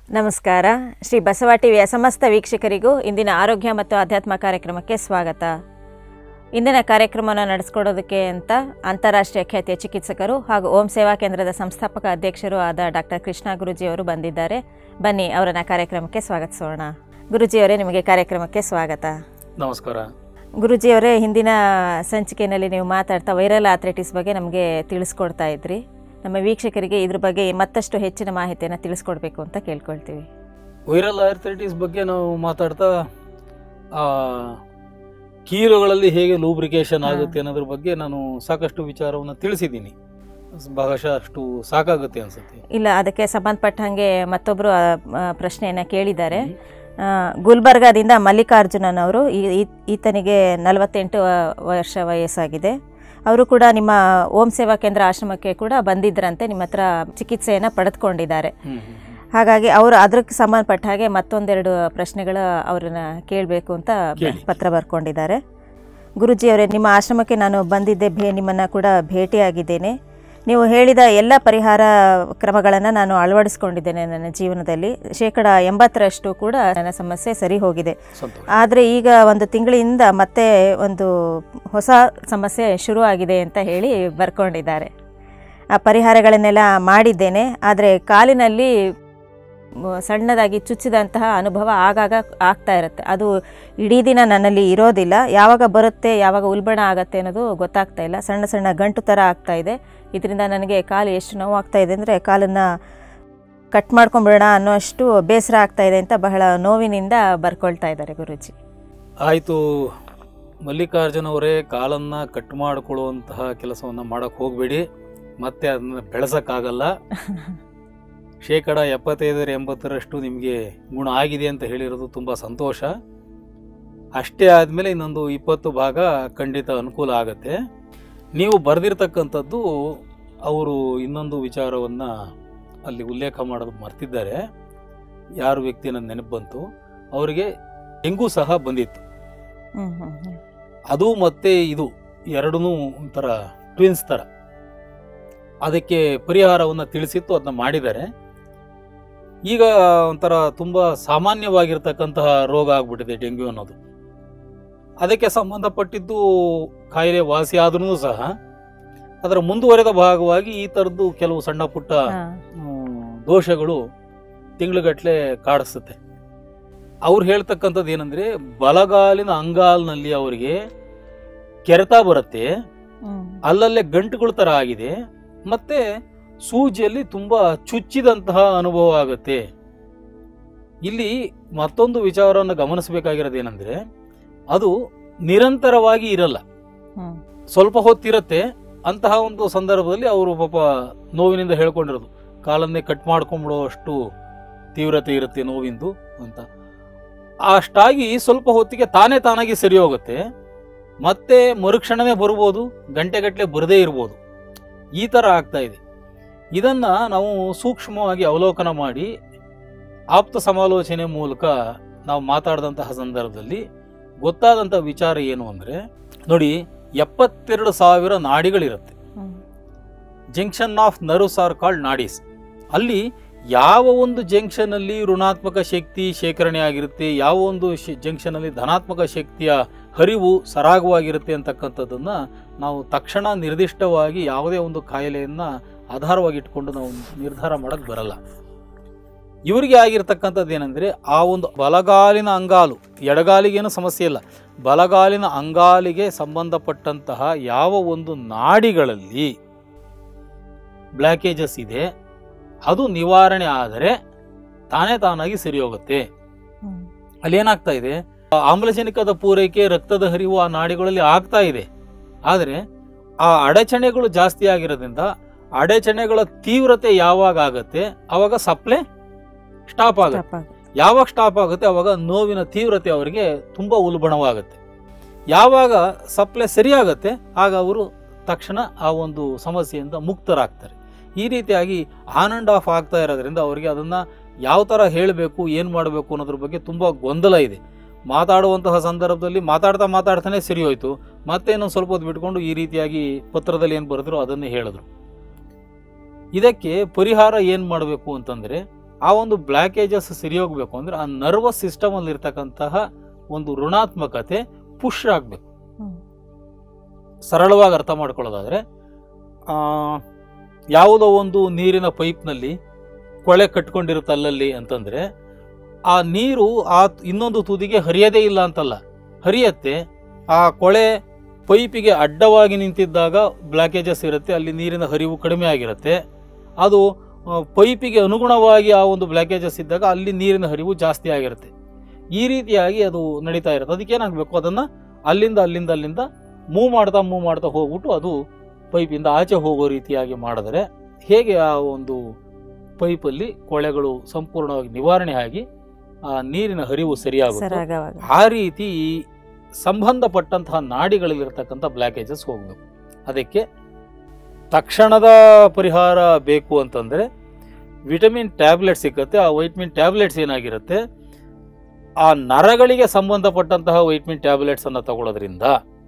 ನಮಸ್ಕಾರ ಶ್ರೀ ಬಸವ ಟಿವಿಯ ಸಮಸ್ತ ವೀಕ್ಷಕರಿಗೂ ಇಂದಿನ ಆರೋಗ್ಯ ಮತ್ತು ಆಧ್ಯಾತ್ಮ ಕಾರ್ಯಕ್ರಮಕ್ಕೆ ಸ್ವಾಗತ ಇಂದಿನ ಕಾರ್ಯಕ್ರಮವನ್ನು ನಡೆಸ್ಕೊಡೋದಕ್ಕೆ ಅಂತ ಅಂತಾರಾಷ್ಟ್ರೀಯ ಖ್ಯಾತಿಯ ಚಿಕಿತ್ಸಕರು ಹಾಗೂ ಓಂ ಸೇವಾ ಕೇಂದ್ರದ ಸಂಸ್ಥಾಪಕ ಅಧ್ಯಕ್ಷರು ಆದ ಡಾಕ್ಟರ್ ಕೃಷ್ಣ ಗುರುಜಿಯವರು ಬಂದಿದ್ದಾರೆ ಬನ್ನಿ ಅವರನ್ನ ಕಾರ್ಯಕ್ರಮಕ್ಕೆ ಸ್ವಾಗತಿಸೋಣ ಗುರುಜಿಯವರೇ ನಿಮಗೆ ಕಾರ್ಯಕ್ರಮಕ್ಕೆ ಸ್ವಾಗತ ನಮಸ್ಕಾರ ಗುರುಜಿಯವರೇ ಹಿಂದಿನ ಸಂಚಿಕೆಯಲ್ಲಿ ನೀವು ಮಾತಾಡ್ತಾ ವೈರಲ್ ಅಥ್ಲೆಟಿಕ್ಸ್ ಬಗ್ಗೆ ನಮಗೆ ತಿಳಿಸ್ಕೊಡ್ತಾ ಇದ್ರಿ ನಮ್ಮ ವೀಕ್ಷಕರಿಗೆ ಇದ್ರ ಬಗ್ಗೆ ಮತ್ತಷ್ಟು ಹೆಚ್ಚಿನ ಮಾಹಿತಿಯನ್ನು ತಿಳಿಸ್ಕೊಡ್ಬೇಕು ಅಂತ ಕೇಳ್ಕೊಳ್ತೀವಿ ವೈರಲ್ ಆರ್ಥರೈಟಿಸ್ ಬಗ್ಗೆ ನಾವು ಮಾತಾಡ್ತಾ ಆ, ಕೀಲುಗಳಲ್ಲಿ ಹೇಗೆ ಲೂಬ್ರಿಕೇಶನ್ ಹಾ. ಆಗುತ್ತೆ ಅನ್ನೋದ್ರ ಬಗ್ಗೆ ನಾನು ಸಾಕಷ್ಟು ವಿಚಾರವನ್ನು ತಿಳಿಸಿದ್ದೀನಿ ಭಾಗಶಃ ಅಷ್ಟು ಸಾಕಾಗುತ್ತೆ ಅನ್ಸುತ್ತೆ ಇಲ್ಲ ಅದಕ್ಕೆ ಸಂಬಂಧಪಟ್ಟ ಹಾಗೆ ಮತ್ತೊಬ್ಬರು ಪ್ರಶ್ನೆಯನ್ನು ಕೇಳಿದ್ದಾರೆ ಆ, ಗುಲ್ಬರ್ಗಾದಿಂದ ಮಲ್ಲಿಕಾರ್ಜುನನ್ ಅವರು ಈ- ಈ- ಈತನಿಗೆ ನಲವತ್ತೆಂಟು ವ- ವರ್ಷ ವಯಸ್ಸಾಗಿದೆ ಅವರು ಕೂಡ ನಿಮ್ಮ ಓಂ ಸೇವಾ ಕೇಂದ್ರ ಆಶ್ರಮಕ್ಕೆ ಕೂಡ ಬಂದಿದ್ರಂತೆ ನಿಮ್ಮ ಹತ್ರ ಚಿಕಿತ್ಸೆಯನ್ನು ಪಡೆದುಕೊಂಡಿದ್ದಾರೆ ಹ್ಮ್, ಹ್ಮ್, ಹ್ಮ್. ಹಾಗಾಗಿ ಅವರು ಅದಕ್ಕೆ ಸಂಬಂಧಪಟ್ಟ ಹಾಗೆ ಮತ್ತೊಂದೆರಡು ಪ್ರಶ್ನೆಗಳು ಅವ್ರನ್ನ ಕೇಳಬೇಕು ಅಂತ ಕೇಳಿ. ಪತ್ರ ಬರ್ಕೊಂಡಿದ್ದಾರೆ ಗುರುಜಿ ಅವರೇ ನಿಮ್ಮ ಆಶ್ರಮಕ್ಕೆ ನಾನು ಬಂದಿದ್ದೆ ಭೇ ನಿಮ್ಮನ್ನು ಕೂಡ ಭೇಟಿಯಾಗಿದ್ದೇನೆ ನೀವು ಹೇಳಿದ ಎಲ್ಲ ಪರಿಹಾರ ಕ್ರಮಗಳನ್ನು ನಾನು ಅಳವಡಿಸ್ಕೊಂಡಿದ್ದೇನೆ ನನ್ನ ಜೀವನದಲ್ಲಿ ಶೇಕಡ ಎಂಬತ್ತರಷ್ಟು ಕೂಡ ನನ್ನ ಸಮಸ್ಯೆ ಸರಿ ಹೋಗಿದೆ ಸಂತೋಷ ಆದರೆ ಈಗ ಒಂದು ತಿಂಗಳಿಂದ ಮತ್ತೆ ಒಂದು ಹೊಸ ಸಮಸ್ಯೆ ಶುರು ಆಗಿದೆ ಅಂತ ಹೇಳಿ ಬರ್ಕೊಂಡಿದ್ದಾರೆ ಆ ಪರಿಹಾರಗಳನ್ನೆಲ್ಲ ಮಾಡಿದ್ದೇನೆ ಆದರೆ ಕಾಲಿನಲ್ಲಿ ಮ, ಸಣ್ಣದಾಗಿ ಚುಚ್ಚಿದಂತಹ ಅನುಭವ ಆಗಾಗ ಆಗ್ತಾ ಇರುತ್ತೆ ಅದು ಇಡೀ ದಿನ ನನ್ನಲ್ಲಿ ಇರೋದಿಲ್ಲ ಯಾವಾಗ ಬರುತ್ತೆ ಯಾವಾಗ ಉಲ್ಬಣ ಆಗುತ್ತೆ ಅನ್ನೋದು ಗೊತ್ತಾಗ್ತಾ ಇಲ್ಲ ಸಣ್ಣ ಸಣ್ಣ ಗಂಟು ಥರ ಆಗ್ತಾ ಇದೆ ಇದರಿಂದ ನನಗೆ ಕಾಲು ಎಷ್ಟು ನೋವು ಆಗ್ತಾ ಇದೆ ಅಂದರೆ ಕಾಲನ್ನು ಕಟ್ ಮಾಡ್ಕೊಂಬಿಡೋಣ ಅನ್ನೋಷ್ಟು ಬೇಸರ ಆಗ್ತಾ ಇದೆ ಅಂತ ಬಹಳ ನೋವಿನಿಂದ ಬರ್ಕೊಳ್ತಾ ಇದ್ದಾರೆ ಗುರುಜಿ ಆಯಿತು ಮಲ್ಲಿಕಾರ್ಜುನ ಅವರೇ ಕಾಲನ್ನ ಕಟ್ ಮಾಡಿಕೊಳ್ಳುವಂತಹ ಕೆಲಸವನ್ನು ಮಾಡಕ್ಕೆ ಹೋಗಬೇಡಿ ಮತ್ತೆ ಅದನ್ನ ಬೆಳೆಸಕ್ಕಾಗಲ್ಲ ಶೇಕಡ ಎಪ್ಪತ್ತೈದರ ಎಂಬತ್ತರಷ್ಟು ನಿಮಗೆ ಗುಣ ಆಗಿದೆ ಅಂತ ಹೇಳಿರೋದು ತುಂಬ ಸಂತೋಷ ಅಷ್ಟೇ ಆದಮೇಲೆ ಇನ್ನೊಂದು ಇಪ್ಪತ್ತು ಭಾಗ ಖಂಡಿತ ಅನುಕೂಲ ಆಗತ್ತೆ ನೀವು ಬರೆದಿರ್ತಕ್ಕಂಥದ್ದು ಅವರು ಇನ್ನೊಂದು ವಿಚಾರವನ್ನು ಅಲ್ಲಿ ಉಲ್ಲೇಖ ಮಾಡೋದು ಮರ್ತಿದ್ದಾರೆ ಯಾರು ವ್ಯಕ್ತಿ ನನ್ನ ನೆನಪು ಬಂತು ಅವರಿಗೆ ಡೆಂಗೂ ಸಹ ಬಂದಿತ್ತು ಹ್ಮ್ ಹ್ಮ್ ಹ್ಮ್ ಅದು ಮತ್ತೆ ಇದು ಎರಡೂ ಒಂಥರ ಟ್ವಿನ್ಸ್ ಥರ ಅದಕ್ಕೆ ಪರಿಹಾರವನ್ನು ತಿಳಿಸಿತ್ತು ಅದನ್ನ ಮಾಡಿದ್ದಾರೆ ಈಗ ಒಂಥರ ತುಂಬ ಸಾಮಾನ್ಯವಾಗಿರ್ತಕ್ಕಂತಹ ರೋಗ ಆಗ್ಬಿಟ್ಟಿದೆ ಡೆಂಗ್ಯೂ ಅನ್ನೋದು ಅದಕ್ಕೆ ಸಂಬಂಧಪಟ್ಟಿದ್ದು ಕಾಯಿಲೆ ವಾಸಿ ಆದ್ರೂ ಸಹ ಅದರ ಮುಂದುವರೆದ ಭಾಗವಾಗಿ ಈ ಥರದ್ದು ಕೆಲವು ಸಣ್ಣ ಪುಟ್ಟ ಹಾ. ಹ್ಮ್, ದೋಷಗಳು ತಿಂಗಳುಗಟ್ಟಲೆ ಕಾಡಿಸುತ್ತೆ ಅವ್ರು ಹೇಳ್ತಕ್ಕಂಥದ್ದು ಏನಂದ್ರೆ ಬಲಗಾಲಿನ ಅಂಗಾಲ್ನಲ್ಲಿ ಅವರಿಗೆ ಕೆರೆತ ಬರುತ್ತೆ ಹ್ಮ್. ಅಲ್ಲಲ್ಲೇ ಗಂಟುಗಳ ತರ ಆಗಿದೆ ಮತ್ತೆ ಸೂಜಿಯಲ್ಲಿ ತುಂಬಾ ಚುಚ್ಚಿದಂತಹ ಅನುಭವ ಆಗುತ್ತೆ ಇಲ್ಲಿ ಮತ್ತೊಂದು ವಿಚಾರವನ್ನು ಗಮನಿಸಬೇಕಾಗಿರೋದೇನೆಂದ್ರೆ ಅದು ನಿರಂತರವಾಗಿ ಇರಲ್ಲ ಹ್ಮ್. ಸ್ವಲ್ಪ ಹೊತ್ತಿರತ್ತೆ ಅಂತಹ ಒಂದು ಸಂದರ್ಭದಲ್ಲಿ ಅವರು ಪಾಪ ನೋವಿನಿಂದ ಹೇಳ್ಕೊಂಡಿರೋದು ಕಾಲನ್ನೇ ಕಟ್ ಮಾಡ್ಕೊಂಡ್ಬಿಡೋ ಅಷ್ಟು ತೀವ್ರತೆ ಇರುತ್ತೆ ನೋವಿಂದು ಅಂತ ಅಷ್ಟಾಗಿ ಸ್ವಲ್ಪ ಹೊತ್ತಿಗೆ ತಾನೇ ತಾನಾಗಿ ಸರಿ ಹೋಗುತ್ತೆ ಮತ್ತೆ ಮರುಕ್ಷಣವೇ ಬರ್ಬೋದು ಗಂಟೆಗಟ್ಟಲೆ ಬರದೇ ಇರ್ಬೋದು ಈ ಥರ ಆಗ್ತಾ ಇದೆ ಇದನ್ನ ನಾವು ಸೂಕ್ಷ್ಮವಾಗಿ ಅವಲೋಕನ ಮಾಡಿ ಆಪ್ತ ಸಮಾಲೋಚನೆ ಮೂಲಕ ನಾವು ಮಾತಾಡಿದಂತಹ ಸಂದರ್ಭದಲ್ಲಿ ಗೊತ್ತಾದಂಥ ವಿಚಾರ ಏನು ಅಂದರೆ ನೋಡಿ ಎಪ್ಪತ್ತೆರಡು ಸಾವಿರ ನಾಡಿಗಳಿರುತ್ತೆ hmm. Junction of nerves are called nadis ಅಲ್ಲಿ ಯಾವ ಒಂದು ಜಂಕ್ಷನ್ ಅಲ್ಲಿ ಋಣಾತ್ಮಕ ಶಕ್ತಿ ಶೇಖರಣೆ ಆಗಿರುತ್ತೆ ಯಾವ ಒಂದು ಜಂಕ್ಷನ್ ಅಲ್ಲಿ ಧನಾತ್ಮಕ ಶಕ್ತಿಯ ಹರಿವು ಸರಾಗವಾಗಿರುತ್ತೆ ಅಂತಕ್ಕಂಥದ್ದನ್ನ ನಾವು ತಕ್ಷಣ ನಿರ್ದಿಷ್ಟವಾಗಿ ಯಾವುದೇ ಒಂದು ಕಾಯಿಲೆಯನ್ನ ಆಧಾರವಾಗಿ ಇಟ್ಕೊಂಡು ನಾವು ನಿರ್ಧಾರ ಮಾಡಕ್ ಬರಲ್ಲ ಇವರಿಗೆ ಆಗಿರ್ತಕ್ಕಂಥದ್ದು ಏನಂದ್ರೆ ಆ ಒಂದು ಬಲಗಾಲಿನ ಅಂಗಾಲು ಎಡಗಾಲಿಗೇನು ಸಮಸ್ಯೆ ಇಲ್ಲ ಬಲಗಾಲಿನ ಅಂಗಾಲಿಗೆ ಸಂಬಂಧಪಟ್ಟಂತಹ ಯಾವ ಒಂದು ನಾಡಿಗಳಲ್ಲಿ ಬ್ಲಾಕೇಜಸ್ ಇದೆ ಅದು ನಿವಾರಣೆ ಆದರೆ ತಾನೇ ತಾನಾಗಿ ಸರಿ ಹೋಗುತ್ತೆ ಹ್ಮ್. ಅಲ್ಲಿ ಏನಾಗ್ತಾ ಇದೆ ಆ ಆಮ್ಲಜನಕದ ಪೂರೈಕೆ ರಕ್ತದ ಹರಿವು ಆ ನಾಡಿಗಳಲ್ಲಿ ಆಗ್ತಾ ಇದೆ ಆದರೆ ಆ ಅಡಚಣೆಗಳು ಜಾಸ್ತಿ ಆಗಿರೋದ್ರಿಂದ ಅಡಚಣೆಗಳ ತೀವ್ರತೆ ಯಾವಾಗ ಆಗತ್ತೆ ಅವಾಗ ಸಪ್ಲೈ ಸ್ಟಾಪ್ ಆಗುತ್ತೆ Stop ಆಗುತ್ತೆ. ಯಾವಾಗ ಸ್ಟಾಪ್ ಆಗುತ್ತೆ ಅವಾಗ ನೋವಿನ ತೀವ್ರತೆ ಅವರಿಗೆ ತುಂಬ ಉಲ್ಬಣವಾಗುತ್ತೆ ಯಾವಾಗ ಸಪ್ಲೈ ಸರಿಯಾಗತ್ತೆ ಆಗ ಅವರು ತಕ್ಷಣ ಆ ಒಂದು ಸಮಸ್ಯೆಯಿಂದ ಮುಕ್ತರಾಗ್ತಾರೆ ಈ ರೀತಿಯಾಗಿ ಆನ್ ಅಂಡ್ ಆಫ್ ಆಗ್ತಾ ಇರೋದ್ರಿಂದ ಅವರಿಗೆ ಅದನ್ನ ಯಾವ ಥರ ಹೇಳಬೇಕು ಏನು ಮಾಡಬೇಕು ಅನ್ನೋದ್ರ ಬಗ್ಗೆ ತುಂಬ ಗೊಂದಲ ಇದೆ ಮಾತಾಡುವಂತಹ ಸಂದರ್ಭದಲ್ಲಿ ಮಾತಾಡ್ತಾ ಮಾತಾಡ್ತಾನೆ ಸರಿ ಹೋಯ್ತು ಮತ್ತೆ ಇನ್ನೊಂದು ಸ್ವಲ್ಪ ಹೊತ್ತು ಬಿಟ್ಕೊಂಡು ಈ ರೀತಿಯಾಗಿ ಪತ್ರದಲ್ಲಿ ಏನು ಬರೆದ್ರು ಅದನ್ನೇ ಹೇಳಿದ್ರು ಇದಕ್ಕೆ ಪರಿಹಾರ ಏನು ಮಾಡಬೇಕು ಅಂತಂದರೆ ಆ ಒಂದು ಬ್ಲಾಕೇಜಸ್ ಸರಿ ಹೋಗ್ಬೇಕು ಅಂದ್ರೆ ಆ ನರ್ವಸ್ ಸಿಸ್ಟಮ್ ಅಲ್ಲಿ ಇರ್ತಕ್ಕಂತಹ ಒಂದು ಋಣಾತ್ಮಕತೆ ಪುಷ್ ಆಗಬೇಕು ಹ್ಮ್. ಸರಳವಾಗಿ ಅರ್ಥ ಮಾಡ್ಕೊಳ್ಳೋದಾದ್ರೆ ಆ, ಯಾವುದೋ ಒಂದು ನೀರಿನ ಪೈಪ್ನಲ್ಲಿ ಕೊಳೆ ಕಟ್ಕೊಂಡಿರುತ್ತೆ ಅಲ್ಲಲ್ಲಿ ಅಂತಂದ್ರೆ ಆ ನೀರು ಆ ಇನ್ನೊಂದು ತುದಿಗೆ ಹರಿಯದೇ ಇಲ್ಲ ಅಂತಲ್ಲ ಹರಿಯತ್ತೆ ಆ ಕೊಳೆ ಪೈಪಿಗೆ ಅಡ್ಡವಾಗಿ ನಿಂತಿದ್ದಾಗ ಬ್ಲಾಕೇಜಸ್ ಇರುತ್ತೆ ಅಲ್ಲಿ ನೀರಿನ ಹರಿವು ಕಡಿಮೆ ಆಗಿರುತ್ತೆ ಅದು ಆ, ಪೈಪಿಗೆ ಅನುಗುಣವಾಗಿ ಆ ಒಂದು ಬ್ಲಾಕೇಜಸ್ ಇದ್ದಾಗ ಅಲ್ಲಿ ನೀರಿನ ಹರಿವು ಜಾಸ್ತಿ ಆಗಿರುತ್ತೆ ಈ ರೀತಿಯಾಗಿ ಅದು ನಡೀತಾ ಇರುತ್ತೆ ಅದಕ್ಕೆ ಏನಾಗಬೇಕು ಅದನ್ನು ಅಲ್ಲಿಂದ ಅಲ್ಲಿಂದ ಅಲ್ಲಿಂದ ಮೂವ್ ಮಾಡ್ತಾ ಮೂವ್ ಮಾಡ್ತಾ ಹೋಗ್ಬಿಟ್ಟು ಅದು ಪೈಪಿಂದ ಆಚೆ ಹೋಗೋ ರೀತಿಯಾಗಿ ಮಾಡಿದ್ರೆ ಹೇಗೆ ಆ ಒಂದು ಪೈಪಲ್ಲಿ ಕೊಳೆಗಳು ಸಂಪೂರ್ಣವಾಗಿ ನಿವಾರಣೆ ಆಗಿ ಆ ನೀರಿನ ಹರಿವು ಸರಿಯಾಗುತ್ತೆ ಸರಾಗವಾಗ ಆ ರೀತಿ ಈ ಸಂಬಂಧಪಟ್ಟಂತಹ ನಾಡಿಗಳಲ್ಲಿರ್ತಕ್ಕಂಥ ಬ್ಲಾಕೇಜಸ್ ಹೋಗಬೇಕು ಅದಕ್ಕೆ ತಕ್ಷಣದ ಪರಿಹಾರ ಬೇಕು ಅಂತಂದರೆ ವಿಟಮಿನ್ ಟ್ಯಾಬ್ಲೆಟ್ ಸಿಕ್ಕತ್ತೆ ಆ ವೈಟಮಿನ್ ಟ್ಯಾಬ್ಲೆಟ್ಸ್ ಏನಾಗಿರುತ್ತೆ ಆ ನರಗಳಿಗೆ ಸಂಬಂಧಪಟ್ಟಂತಹ ವೈಟಮಿನ್ ಟ್ಯಾಬ್ಲೆಟ್ಸ್ ಅನ್ನು ತಗೊಳ್ಳೋದ್ರಿಂದ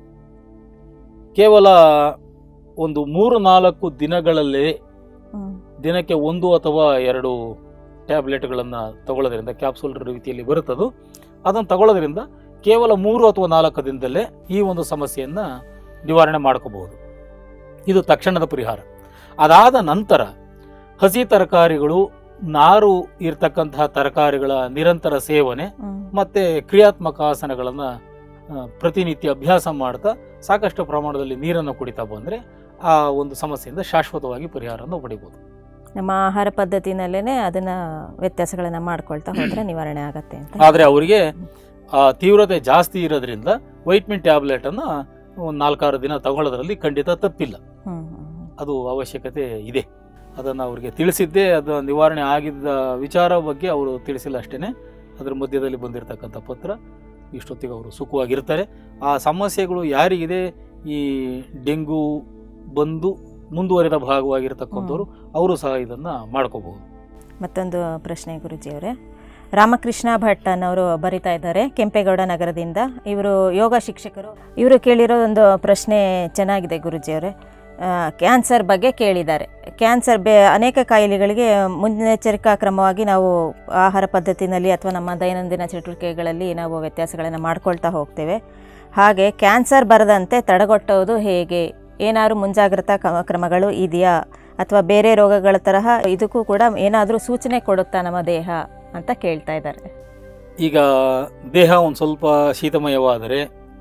ಕೇವಲ ಒಂದು ಮೂರು ನಾಲ್ಕು ದಿನಗಳಲ್ಲಿ ಹ್ಮ್. ದಿನಕ್ಕೆ ಒಂದು ಅಥವಾ ಎರಡು ಟ್ಯಾಬ್ಲೆಟ್ಗಳನ್ನು ತಗೊಳ್ಳೋದ್ರಿಂದ ಕ್ಯಾಪ್ಸೂಲ್ ರೀತಿಯಲ್ಲಿ ಬರುತ್ತದು ಅದನ್ನು ತಗೊಳ್ಳೋದ್ರಿಂದ ಕೇವಲ ಮೂರು ಅಥವಾ ನಾಲ್ಕು ದಿನದಲ್ಲೇ ಈ ಒಂದು ಸಮಸ್ಯೆಯನ್ನು ನಿವಾರಣೆ ಮಾಡ್ಕೋಬಹುದು ಇದು ತಕ್ಷಣದ ಪರಿಹಾರ ಅದಾದ ನಂತರ ಹಸಿ ತರಕಾರಿಗಳು ನಾರು ಇರ್ತಕ್ಕಂತಹ ತರಕಾರಿಗಳ ನಿರಂತರ ಸೇವನೆ ಹ್ಮ್. ಮತ್ತೆ ಕ್ರಿಯಾತ್ಮಕ ಆಸನಗಳನ್ನು ಪ್ರತಿನಿತ್ಯ ಅಭ್ಯಾಸ ಮಾಡ್ತಾ ಸಾಕಷ್ಟು ಪ್ರಮಾಣದಲ್ಲಿ ನೀರನ್ನು ಕುಡಿತಾ ಬಂದರೆ ಆ ಒಂದು ಸಮಸ್ಯೆಯಿಂದ ಶಾಶ್ವತವಾಗಿ ಪರಿಹಾರವನ್ನು ಪಡಿಬೋದು ನಮ್ಮ ಆಹಾರ ಪದ್ಧತಿನಲ್ಲೇ ಅದನ್ನ ವ್ಯತ್ಯಾಸಗಳನ್ನ ಮಾಡ್ಕೊಳ್ತಾ ಹೋದ್ರೆ ನಿವಾರಣೆ ಆಗತ್ತೆ ಅಂತ ಆದರೆ ಅವರಿಗೆ ಆ ತೀವ್ರತೆ ಜಾಸ್ತಿ ಇರೋದ್ರಿಂದ ವೈಟ್ಮಿನ್ ಟ್ಯಾಬ್ಲೆಟ್ ಅನ್ನ ಒಂದು ನಾಲ್ಕಾರು ದಿನ ತಗೊಳ್ಳೋದ್ರಲ್ಲಿ ಖಂಡಿತ ತಪ್ಪಿಲ್ಲ ಹ್ಮ್ ಹ್ಮ್ ಹ್ಮ್. ಅದು ಅವಶ್ಯಕತೆ ಇದೆ ಅದನ್ನು ಅವರಿಗೆ ತಿಳಿಸಿದ್ದೇ ಅದು ನಿವಾರಣೆ ಆಗಿದ್ದ ವಿಚಾರ ಬಗ್ಗೆ ಅವರು ತಿಳಿಸಿಲ್ಲ ಅಷ್ಟೇ ಅದರ ಮಧ್ಯದಲ್ಲಿ ಬಂದಿರತಕ್ಕಂಥ ಪತ್ರ ಇಷ್ಟೊತ್ತಿಗೆ ಅವರು ಸುಖವಾಗಿರ್ತಾರೆ ಆ ಸಮಸ್ಯೆಗಳು ಯಾರಿಗಿದೆ ಈ ಡೆಂಗು ಬಂದು ಮುಂದುವರೆದ ಭಾಗವಾಗಿರ್ತಕ್ಕಂಥವ್ರು ಅವರು ಸಹ ಇದನ್ನು ಮಾಡ್ಕೋಬಹುದು ಮತ್ತೊಂದು ಪ್ರಶ್ನೆ ಗುರುಜಿಯವರೇ ರಾಮಕೃಷ್ಣ ಭಟ್ ಅನ್ನೋರು ಬರಿತಾ ಇದ್ದಾರೆ ಕೆಂಪೇಗೌಡ ನಗರದಿಂದ ಇವರು ಯೋಗ ಶಿಕ್ಷಕರು ಇವರು ಕೇಳಿರೋ ಒಂದು ಪ್ರಶ್ನೆ ಚೆನ್ನಾಗಿದೆ ಗುರುಜಿಯವರೇ ಆ, ಕ್ಯಾನ್ಸರ್ ಬಗ್ಗೆ ಕೇಳಿದ್ದಾರೆ ಕ್ಯಾನ್ಸರ್ ಬೇ ಅನೇಕ ಕಾಯಿಲೆಗಳಿಗೆ ಮುನ್ನೆಚ್ಚರಿಕಾ ಕ್ರಮವಾಗಿ ನಾವು ಆಹಾರ ಪದ್ಧತಿನಲ್ಲಿ ಅಥವಾ ನಮ್ಮ ದೈನಂದಿನ ಚಟುವಟಿಕೆಗಳಲ್ಲಿ ನಾವು ವ್ಯತ್ಯಾಸಗಳನ್ನು ಮಾಡ್ಕೊಳ್ತಾ ಹೋಗ್ತೇವೆ ಹಾಗೆ ಕ್ಯಾನ್ಸರ್ ಬರದಂತೆ ತಡೆಗಟ್ಟುವುದು ಹೇಗೆ ಏನಾದರೂ ಮುಂಜಾಗ್ರತಾ ಕ- ಕ್ರಮಗಳು ಇದೆಯಾ ಅಥವಾ ಬೇರೆ ರೋಗಗಳ ತರಹ ಇದಕ್ಕೂ ಕೂಡ ಏನಾದರೂ ಸೂಚನೆ ಕೊಡುತ್ತಾ ನಮ್ಮ ದೇಹ ಅಂತ ಕೇಳ್ತಾ ಇದ್ದಾರೆ ಈಗ ದೇಹ ಒಂದು ಸ್ವಲ್ಪ ಶೀತಮಯವಾದರೆ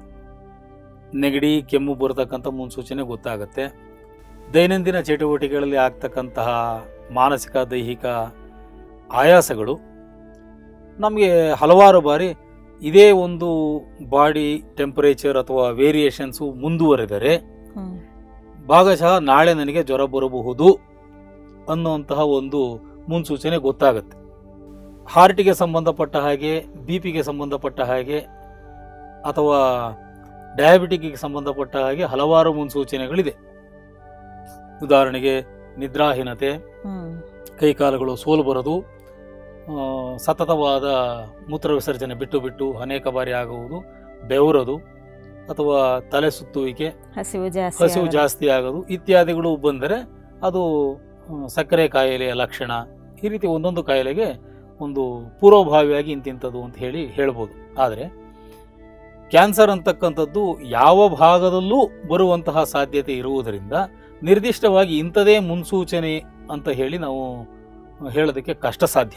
ನೆಗಡಿ ಕೆಮ್ಮು ಬರತಕ್ಕಂಥ ಮುನ್ಸೂಚನೆ ಗೊತ್ತಾಗುತ್ತೆ ದೈನಂದಿನ ಚಟುವಟಿಕೆಗಳಲ್ಲಿ ಆಗ್ತಕ್ಕಂತಹ ಮಾನಸಿಕ ದೈಹಿಕ ಆಯಾಸಗಳು ನಮಗೆ ಹಲವಾರು ಬಾರಿ ಇದೇ ಒಂದು ಬಾಡಿ ಟೆಂಪರೇಚರ್ ಅಥವಾ ವೇರಿಯೇಷನ್ಸು ಮುಂದುವರೆದರೆ ಹ್ಮ್. ಭಾಗಶಃ ನಾಳೆ ನನಗೆ ಜ್ವರ ಬರಬಹುದು ಅನ್ನುವಂತಹ ಒಂದು ಮುನ್ಸೂಚನೆ ಗೊತ್ತಾಗುತ್ತೆ ಹಾರ್ಟಿಗೆ ಸಂಬಂಧಪಟ್ಟ ಹಾಗೆ ಬಿ ಪಿಗೆ ಸಂಬಂಧಪಟ್ಟ ಹಾಗೆ ಅಥವಾ ಡಯಾಬಿಟಿಕ್ಗೆ ಸಂಬಂಧಪಟ್ಟ ಹಾಗೆ ಹಲವಾರು ಮುನ್ಸೂಚನೆಗಳಿದೆ ಉದಾಹರಣೆಗೆ ನಿದ್ರಾಹೀನತೆ ಹ್ಮ್. ಕೈಕಾಲುಗಳು ಸೋಲು ಬರೋದು ಆ, ಸತತವಾದ ಮೂತ್ರ ವಿಸರ್ಜನೆ ಬಿಟ್ಟು ಬಿಟ್ಟು ಅನೇಕ ಬಾರಿ ಆಗುವುದು ಬೆವರೋದು ಅಥವಾ ತಲೆ ಸುತ್ತುವಿಕೆ ಹಸಿವು ಜಾಸ್ತಿ ಹಸಿವು ಆಗೋದು. ಜಾಸ್ತಿ ಆಗೋದು ಇತ್ಯಾದಿಗಳು ಬಂದರೆ ಅದು ಆ, ಸಕ್ಕರೆ ಕಾಯಿಲೆಯ ಲಕ್ಷಣ ಈ ರೀತಿ ಒಂದೊಂದು ಕಾಯಿಲೆಗೆ ಒಂದು ಪೂರ್ವಭಾವಿಯಾಗಿ ಇಂತಿಂಥದ್ದು ಅಂತ ಹೇಳಿ ಹೇಳ್ಬೋದು ಆದರೆ ಕ್ಯಾನ್ಸರ್ ಅಂತಕ್ಕಂಥದ್ದು ಯಾವ ಭಾಗದಲ್ಲೂ ಬರುವಂತಹ ಸಾಧ್ಯತೆ ಇರುವುದರಿಂದ ನಿರ್ದಿಷ್ಟವಾಗಿ ಇಂಥದೇ ಮುನ್ಸೂಚನೆ ಅಂತ ಹೇಳಿ ನಾವು ಹೇಳೋದಕ್ಕೆ ಕಷ್ಟ ಸಾಧ್ಯ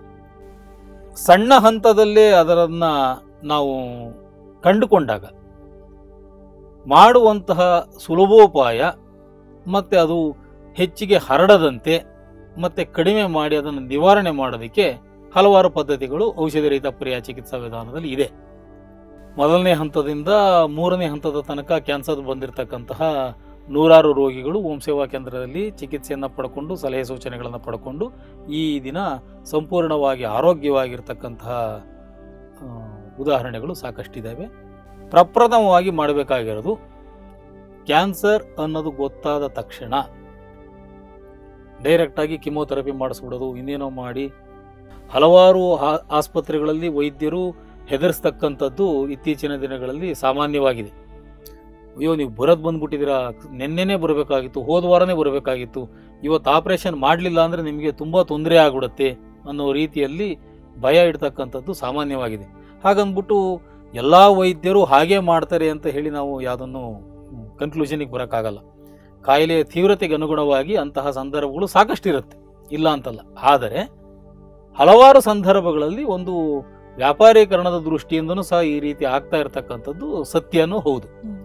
ಸಣ್ಣ ಹಂತದಲ್ಲೇ ಅದರನ್ನು ನಾವು ಕಂಡುಕೊಂಡಾಗ ಮಾಡುವಂತಹ ಸುಲಭೋಪಾಯ ಮತ್ತು ಅದು ಹೆಚ್ಚಿಗೆ ಹರಡದಂತೆ ಮತ್ತು ಕಡಿಮೆ ಮಾಡಿ ಅದನ್ನು ನಿವಾರಣೆ ಮಾಡೋದಕ್ಕೆ ಹಲವಾರು ಪದ್ಧತಿಗಳು ಔಷಧಿ ರಹಿತ ಪರ್ಯಾಯ ಚಿಕಿತ್ಸಾ ವಿಧಾನದಲ್ಲಿ ಇದೆ ಮೊದಲನೇ ಹಂತದಿಂದ ಮೂರನೇ ಹಂತದ ತನಕ ಕ್ಯಾನ್ಸರ್ ಬಂದಿರತಕ್ಕಂತಹ ನೂರಾರು ರೋಗಿಗಳು ಓಂ ಸೇವಾ ಕೇಂದ್ರದಲ್ಲಿ ಚಿಕಿತ್ಸೆಯನ್ನು ಪಡ್ಕೊಂಡು ಸಲಹೆ ಸೂಚನೆಗಳನ್ನು ಪಡ್ಕೊಂಡು ಈ ದಿನ ಸಂಪೂರ್ಣವಾಗಿ ಆರೋಗ್ಯವಾಗಿರ್ತಕ್ಕಂತಹ ಆ, ಉದಾಹರಣೆಗಳು ಸಾಕಷ್ಟಿದ್ದಾವೆ ಪ್ರಪ್ರಥಮವಾಗಿ ಮಾಡಬೇಕಾಗಿರೋದು ಕ್ಯಾನ್ಸರ್ ಅನ್ನೋದು ಗೊತ್ತಾದ ತಕ್ಷಣ ಡೈರೆಕ್ಟಾಗಿ ಕಿಮೋಥೆರಪಿ ಮಾಡಿಸ್ಬಿಡೋದು ಇನ್ನೇನೋ ಮಾಡಿ ಹಲವಾರು ಆ- ಆಸ್ಪತ್ರೆಗಳಲ್ಲಿ ವೈದ್ಯರು ಹೆದರ್ಸ್ತಕ್ಕಂಥದ್ದು ಇತ್ತೀಚಿನ ದಿನಗಳಲ್ಲಿ ಸಾಮಾನ್ಯವಾಗಿದೆ ಅಯ್ಯೋ ನೀವು ಬರೋದು ಬಂದ್ಬಿಟ್ಟಿದ್ದೀರಾ ನಿನ್ನೆನೇ ಬರಬೇಕಾಗಿತ್ತು ಹೋದ ವಾರನೇ ಬರಬೇಕಾಗಿತ್ತು ಇವತ್ತು ಆಪರೇಷನ್ ಮಾಡಲಿಲ್ಲ ಅಂದರೆ ನಿಮಗೆ ತುಂಬ ತೊಂದರೆ ಆಗ್ಬಿಡುತ್ತೆ ಅನ್ನೋ ರೀತಿಯಲ್ಲಿ ಭಯ ಇಡ್ತಕ್ಕಂಥದ್ದು ಸಾಮಾನ್ಯವಾಗಿದೆ ಹಾಗಂದ್ಬಿಟ್ಟು ಎಲ್ಲ ವೈದ್ಯರು ಹಾಗೆ ಮಾಡ್ತಾರೆ ಅಂತ ಹೇಳಿ ನಾವು ಯಾವುದನ್ನು ಕನ್ಕ್ಲೂಷನಿಗೆ ಬರೋಕ್ಕಾಗಲ್ಲ ಕಾಯಿಲೆಯ ತೀವ್ರತೆಗೆ ಅನುಗುಣವಾಗಿ ಅಂತಹ ಸಂದರ್ಭಗಳು ಸಾಕಷ್ಟು ಇರುತ್ತೆ ಇಲ್ಲ ಅಂತಲ್ಲ ಆದರೆ ಹಲವಾರು ಸಂದರ್ಭಗಳಲ್ಲಿ ಒಂದು ವ್ಯಾಪಾರೀಕರಣದ ದೃಷ್ಟಿಯಿಂದನೂ ಸಹ ಈ ರೀತಿ ಆಗ್ತಾ ಇರತಕ್ಕಂಥದ್ದು ಸತ್ಯನೂ ಹೌದು ಹ್ಮ್.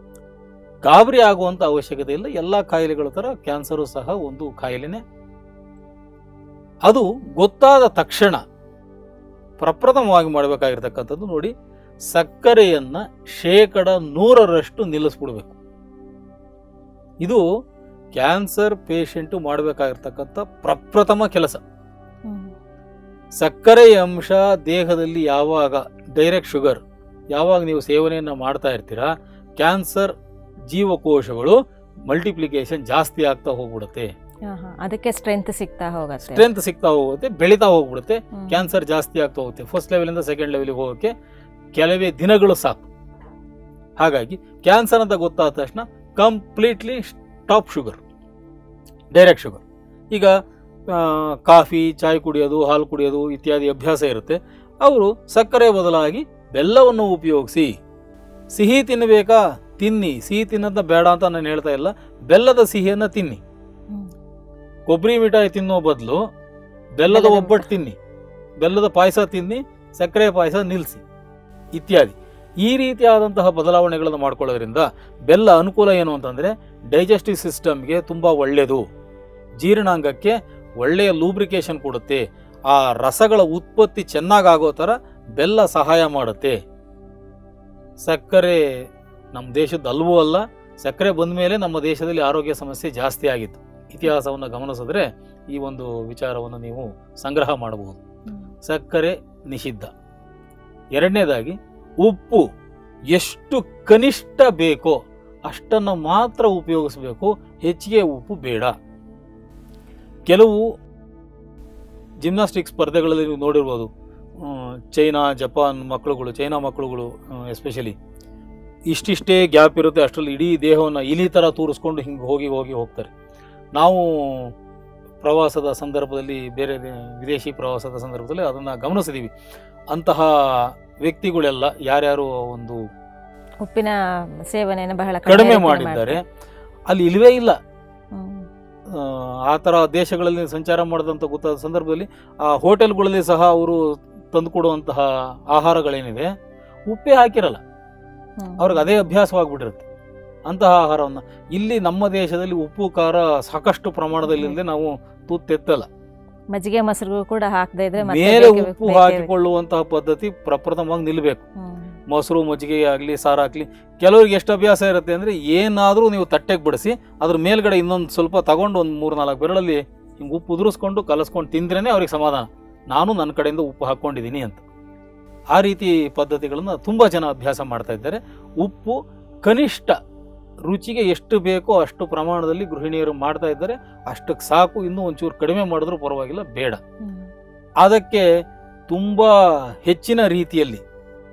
ಗಾಬರಿ ಆಗುವಂತ ಅವಶ್ಯಕತೆ ಇಲ್ಲ ಎಲ್ಲ ಕಾಯಿಲೆಗಳ ತರ ಕ್ಯಾನ್ಸರು ಸಹ ಒಂದು ಕಾಯಿಲೆನೆ ಅದು ಗೊತ್ತಾದ ತಕ್ಷಣ ಪ್ರಪ್ರಥಮವಾಗಿ ಮಾಡಬೇಕಾಗಿರ್ತಕ್ಕಂಥದ್ದು ನೋಡಿ ಸಕ್ಕರೆಯನ್ನ ಶೇಕಡ ನೂರರಷ್ಟು ನಿಲ್ಲಿಸ್ಬಿಡ್ಬೇಕು ಇದು ಕ್ಯಾನ್ಸರ್ ಪೇಷಂಟು ಮಾಡಬೇಕಾಗಿರ್ತಕ್ಕಂಥ ಪ್ರಪ್ರಥಮ ಕೆಲಸ ಹ್ಮ್. ಸಕ್ಕರೆ ಅಂಶ ದೇಹದಲ್ಲಿ ಯಾವಾಗ ಡೈರೆಕ್ಟ್ ಶುಗರ್ ಯಾವಾಗ ನೀವು ಸೇವನೆಯನ್ನ ಮಾಡ್ತಾ ಇರ್ತೀರಾ ಕ್ಯಾನ್ಸರ್ ಜೀವಕೋಶಗಳು ಮಲ್ಟಿಪ್ಲಿಕೇಶನ್ ಜಾಸ್ತಿ ಆಗ್ತಾ ಹೋಗ್ಬಿಡುತ್ತೆ ಹಾ, ಹಾ. ಅದಕ್ಕೆ ಸ್ಟ್ರೆಂತ್ ಸಿಗ್ತಾ ಹೋಗತ್ತೆ ಸ್ಟ್ರೆಂತ್ ಸಿಗ್ತಾ ಹೋಗುತ್ತೆ ಬೆಳೀತಾ ಹೋಗ್ಬಿಡುತ್ತೆ ಹ್ಮ್. ಕ್ಯಾನ್ಸರ್ ಜಾಸ್ತಿ ಆಗ್ತಾ ಹೋಗುತ್ತೆ ಫಸ್ಟ್ ಲೆವೆಲಿಂದ ಸೆಕೆಂಡ್ ಲೆವೆಲ್ಗೆ ಹೋಗೋಕ್ಕೆ ಕೆಲವೇ ದಿನಗಳು ಸಾಕು ಹಾಗಾಗಿ ಕ್ಯಾನ್ಸರ್ ಅಂತ ಗೊತ್ತಾದ ತಕ್ಷಣ completely stop sugar direct sugar ಈಗ ಆ, ಕಾಫಿ ಚಾಯ್ ಕುಡಿಯೋದು ಹಾಲು ಕುಡಿಯೋದು ಇತ್ಯಾದಿ ಅಭ್ಯಾಸ ಇರುತ್ತೆ ಅವರು ಸಕ್ಕರೆ ಬದಲಾಗಿ ಬೆಲ್ಲವನ್ನು ಉಪಯೋಗಿಸಿ ಸಿಹಿ ತಿನ್ನಬೇಕಾ ತಿನ್ನಿ ಸಿಹಿ ತಿನ್ನೋದನ್ನ ಬೇಡ ಅಂತ ನಾನು ಹೇಳ್ತಾ ಇಲ್ಲ ಬೆಲ್ಲದ ಸಿಹಿಯನ್ನು ತಿನ್ನಿ ಹ್ಮ್. ಕೊಬ್ಬರಿ ಮಿಠಾಯಿ ತಿನ್ನೋ ಬದಲು ಬೆಲ್ಲದ ಬೆಲ್ಲದ ಒಬ್ಬಟ್ಟು ತಿನ್ನಿ ಬೆಲ್ಲದ ಪಾಯಸ ತಿನ್ನಿ ಸಕ್ಕರೆ ಪಾಯಸ ನಿಲ್ಲಿಸಿ ಇತ್ಯಾದಿ ಈ ರೀತಿಯಾದಂತಹ ಬದಲಾವಣೆಗಳನ್ನು ಮಾಡ್ಕೊಳ್ಳೋದ್ರಿಂದ ಬೆಲ್ಲ ಅನುಕೂಲ ಏನು ಅಂತಂದರೆ ಡೈಜೆಸ್ಟಿವ್ ಸಿಸ್ಟಮ್ಗೆ ತುಂಬ ಒಳ್ಳೆಯದು ಜೀರ್ಣಾಂಗಕ್ಕೆ ಒಳ್ಳೆಯ ಲೂಬ್ರಿಕೇಶನ್ ಕೊಡುತ್ತೆ ಆ ರಸಗಳ ಉತ್ಪತ್ತಿ ಚೆನ್ನಾಗಾಗೋ ಥರ ಬೆಲ್ಲ ಸಹಾಯ ಮಾಡುತ್ತೆ ಸಕ್ಕರೆ ನಮ್ಮ ದೇಶದ ಅಲ್ವೂ ಅಲ್ಲ ಸಕ್ಕರೆ ಬಂದ ಮೇಲೆ ನಮ್ಮ ದೇಶದಲ್ಲಿ ಆರೋಗ್ಯ ಸಮಸ್ಯೆ ಜಾಸ್ತಿ ಆಗಿತ್ತು ಇತಿಹಾಸವನ್ನು ಗಮನಿಸಿದ್ರೆ ಈ ಒಂದು ವಿಚಾರವನ್ನು ನೀವು ಸಂಗ್ರಹ ಮಾಡಬಹುದು ಹ್ಮ್. ಸಕ್ಕರೆ ನಿಷಿದ್ಧ ಎರಡನೇದಾಗಿ ಉಪ್ಪು ಎಷ್ಟು ಕನಿಷ್ಠ ಬೇಕೋ ಅಷ್ಟನ್ನು ಮಾತ್ರ ಉಪಯೋಗಿಸಬೇಕು ಹೆಚ್ಚಿಗೆ ಉಪ್ಪು ಬೇಡ ಕೆಲವು ಜಿಮ್ನಾಸ್ಟಿಕ್ ಸ್ಪರ್ಧೆಗಳಲ್ಲಿ ನೀವು ನೋಡಿರ್ಬೋದು ಹ್ಮ್, ಚೈನಾ ಜಪಾನ್ ಮಕ್ಕಳುಗಳು ಚೈನಾ ಮಕ್ಕಳುಗಳು ಎಸ್ಪೆಷಲಿ ಇಷ್ಟಿಷ್ಟೇ ಗ್ಯಾಪ್ ಇರುತ್ತೆ ಅಷ್ಟರಲ್ಲಿ ಇಡೀ ದೇಹವನ್ನು ಇಲಿ ಥರ ತೂರಿಸ್ಕೊಂಡು ಹಿಂಗೆ ಹೋಗಿ ಹೋಗಿ ಹೋಗ್ತಾರೆ ನಾವು ಪ್ರವಾಸದ ಸಂದರ್ಭದಲ್ಲಿ ಬೇರೆ ದೇ- ವಿದೇಶಿ ಪ್ರವಾಸದ ಸಂದರ್ಭದಲ್ಲಿ ಅದನ್ನು ಗಮನಿಸಿದ್ದೀವಿ ಅಂತಹ ವ್ಯಕ್ತಿಗಳೆಲ್ಲ ಯಾರ್ಯಾರು ಒಂದು ಉಪ್ಪಿನ ಸೇವನೆಯನ್ನು ಬಹಳ ಕಡಿಮೆ ರೀತಿಯಲ್ಲಿ ಮಾಡಿದ್ದಾರೆ ಅಲ್ಲಿ ಇಲ್ವೇ ಇಲ್ಲ ಹ್ಮ್. ಆ, ಆ ಥರ ದೇಶಗಳಲ್ಲಿ ಸಂಚಾರ ಮಾಡಿದಂಥ ಗೊತ್ತಾದ ಸಂದರ್ಭದಲ್ಲಿ ಆ ಹೋಟೆಲ್ಗಳಲ್ಲಿ ಸಹ ಅವರು ತಂದುಕೊಡುವಂತಹ ಆಹಾರಗಳೇನಿದೆ ಉಪ್ಪೇ ಹಾಕಿರಲ್ಲ ಹ್ಮ್. ಅವ್ರಿಗೆ ಅದೇ ಅಭ್ಯಾಸವಾಗ್ಬಿಟ್ಟಿರುತ್ತೆ ಅಂತಹ ಆಹಾರವನ್ನು ಇಲ್ಲಿ ನಮ್ಮ ದೇಶದಲ್ಲಿ ಉಪ್ಪು ಖಾರ ಸಾಕಷ್ಟು ಪ್ರಮಾಣದಲ್ಲಿ ಇಲ್ಲದೆ ನಾವು ತುತ್ತೆತ್ತಲ್ಲ ಮಜ್ಜಿಗೆ ಮೊಸರು ಕೂಡ ಹಾಕದೇ ಇದ್ರೆ ಮತ್ತೆ ಮೇಲೆ ಬೇಕೇ- ಉಪ್ಪು ಬೇಕೇ ಬೇಕು. ಹಾಕಿಕೊಳ್ಳುವಂತಹ ಪದ್ಧತಿ ಪ್ರಪ್ರಥಮವಾಗಿ ನಿಲ್ಲಬೇಕು ಹ್ಮ್. ಮೊಸರು ಮಜ್ಜಿಗೆ ಆಗಲಿ ಸಾರು ಹಾಕ್ಲಿ ಕೆಲವ್ರಿಗೆ ಎಷ್ಟು ಅಭ್ಯಾಸ ಇರುತ್ತೆ ಅಂದರೆ ಏನಾದರೂ ನೀವು ತಟ್ಟೆಗೆ ಬಡಿಸಿ ಅದ್ರ ಮೇಲ್ಗಡೆ ಇನ್ನೊಂದು ಸ್ವಲ್ಪ ತಗೊಂಡು ಒಂದು ಮೂರು ನಾಲ್ಕು ಬೆರಳಲ್ಲಿ ಹಿಂಗೆ ಉಪ್ಪು ಉದುರಿಸ್ಕೊಂಡು ಕಲಸ್ಕೊಂಡು ತಿಂದ್ರೇ ಅವ್ರಿಗೆ ಸಮಾಧಾನ ನಾನು ನನ್ನ ಕಡೆಯಿಂದ ಉಪ್ಪು ಹಾಕ್ಕೊಂಡಿದ್ದೀನಿ ಅಂತ ಆ ರೀತಿ ಪದ್ಧತಿಗಳನ್ನು ತುಂಬ ಜನ ಅಭ್ಯಾಸ ಮಾಡ್ತಾ ಇದ್ದಾರೆ ಉಪ್ಪು ಕನಿಷ್ಠ ರುಚಿಗೆ ಎಷ್ಟು ಬೇಕೋ ಅಷ್ಟು ಪ್ರಮಾಣದಲ್ಲಿ ಗೃಹಿಣಿಯರು ಮಾಡ್ತಾ ಇದ್ದಾರೆ ಅಷ್ಟಕ್ಕೆ ಸಾಕು ಇನ್ನೂ ಒಂಚೂರು ಕಡಿಮೆ ಮಾಡಿದ್ರೂ ಪರವಾಗಿಲ್ಲ ಬೇಡ ಹ್ಮ್. ಅದಕ್ಕೆ ತುಂಬ ಹೆಚ್ಚಿನ ರೀತಿಯಲ್ಲಿ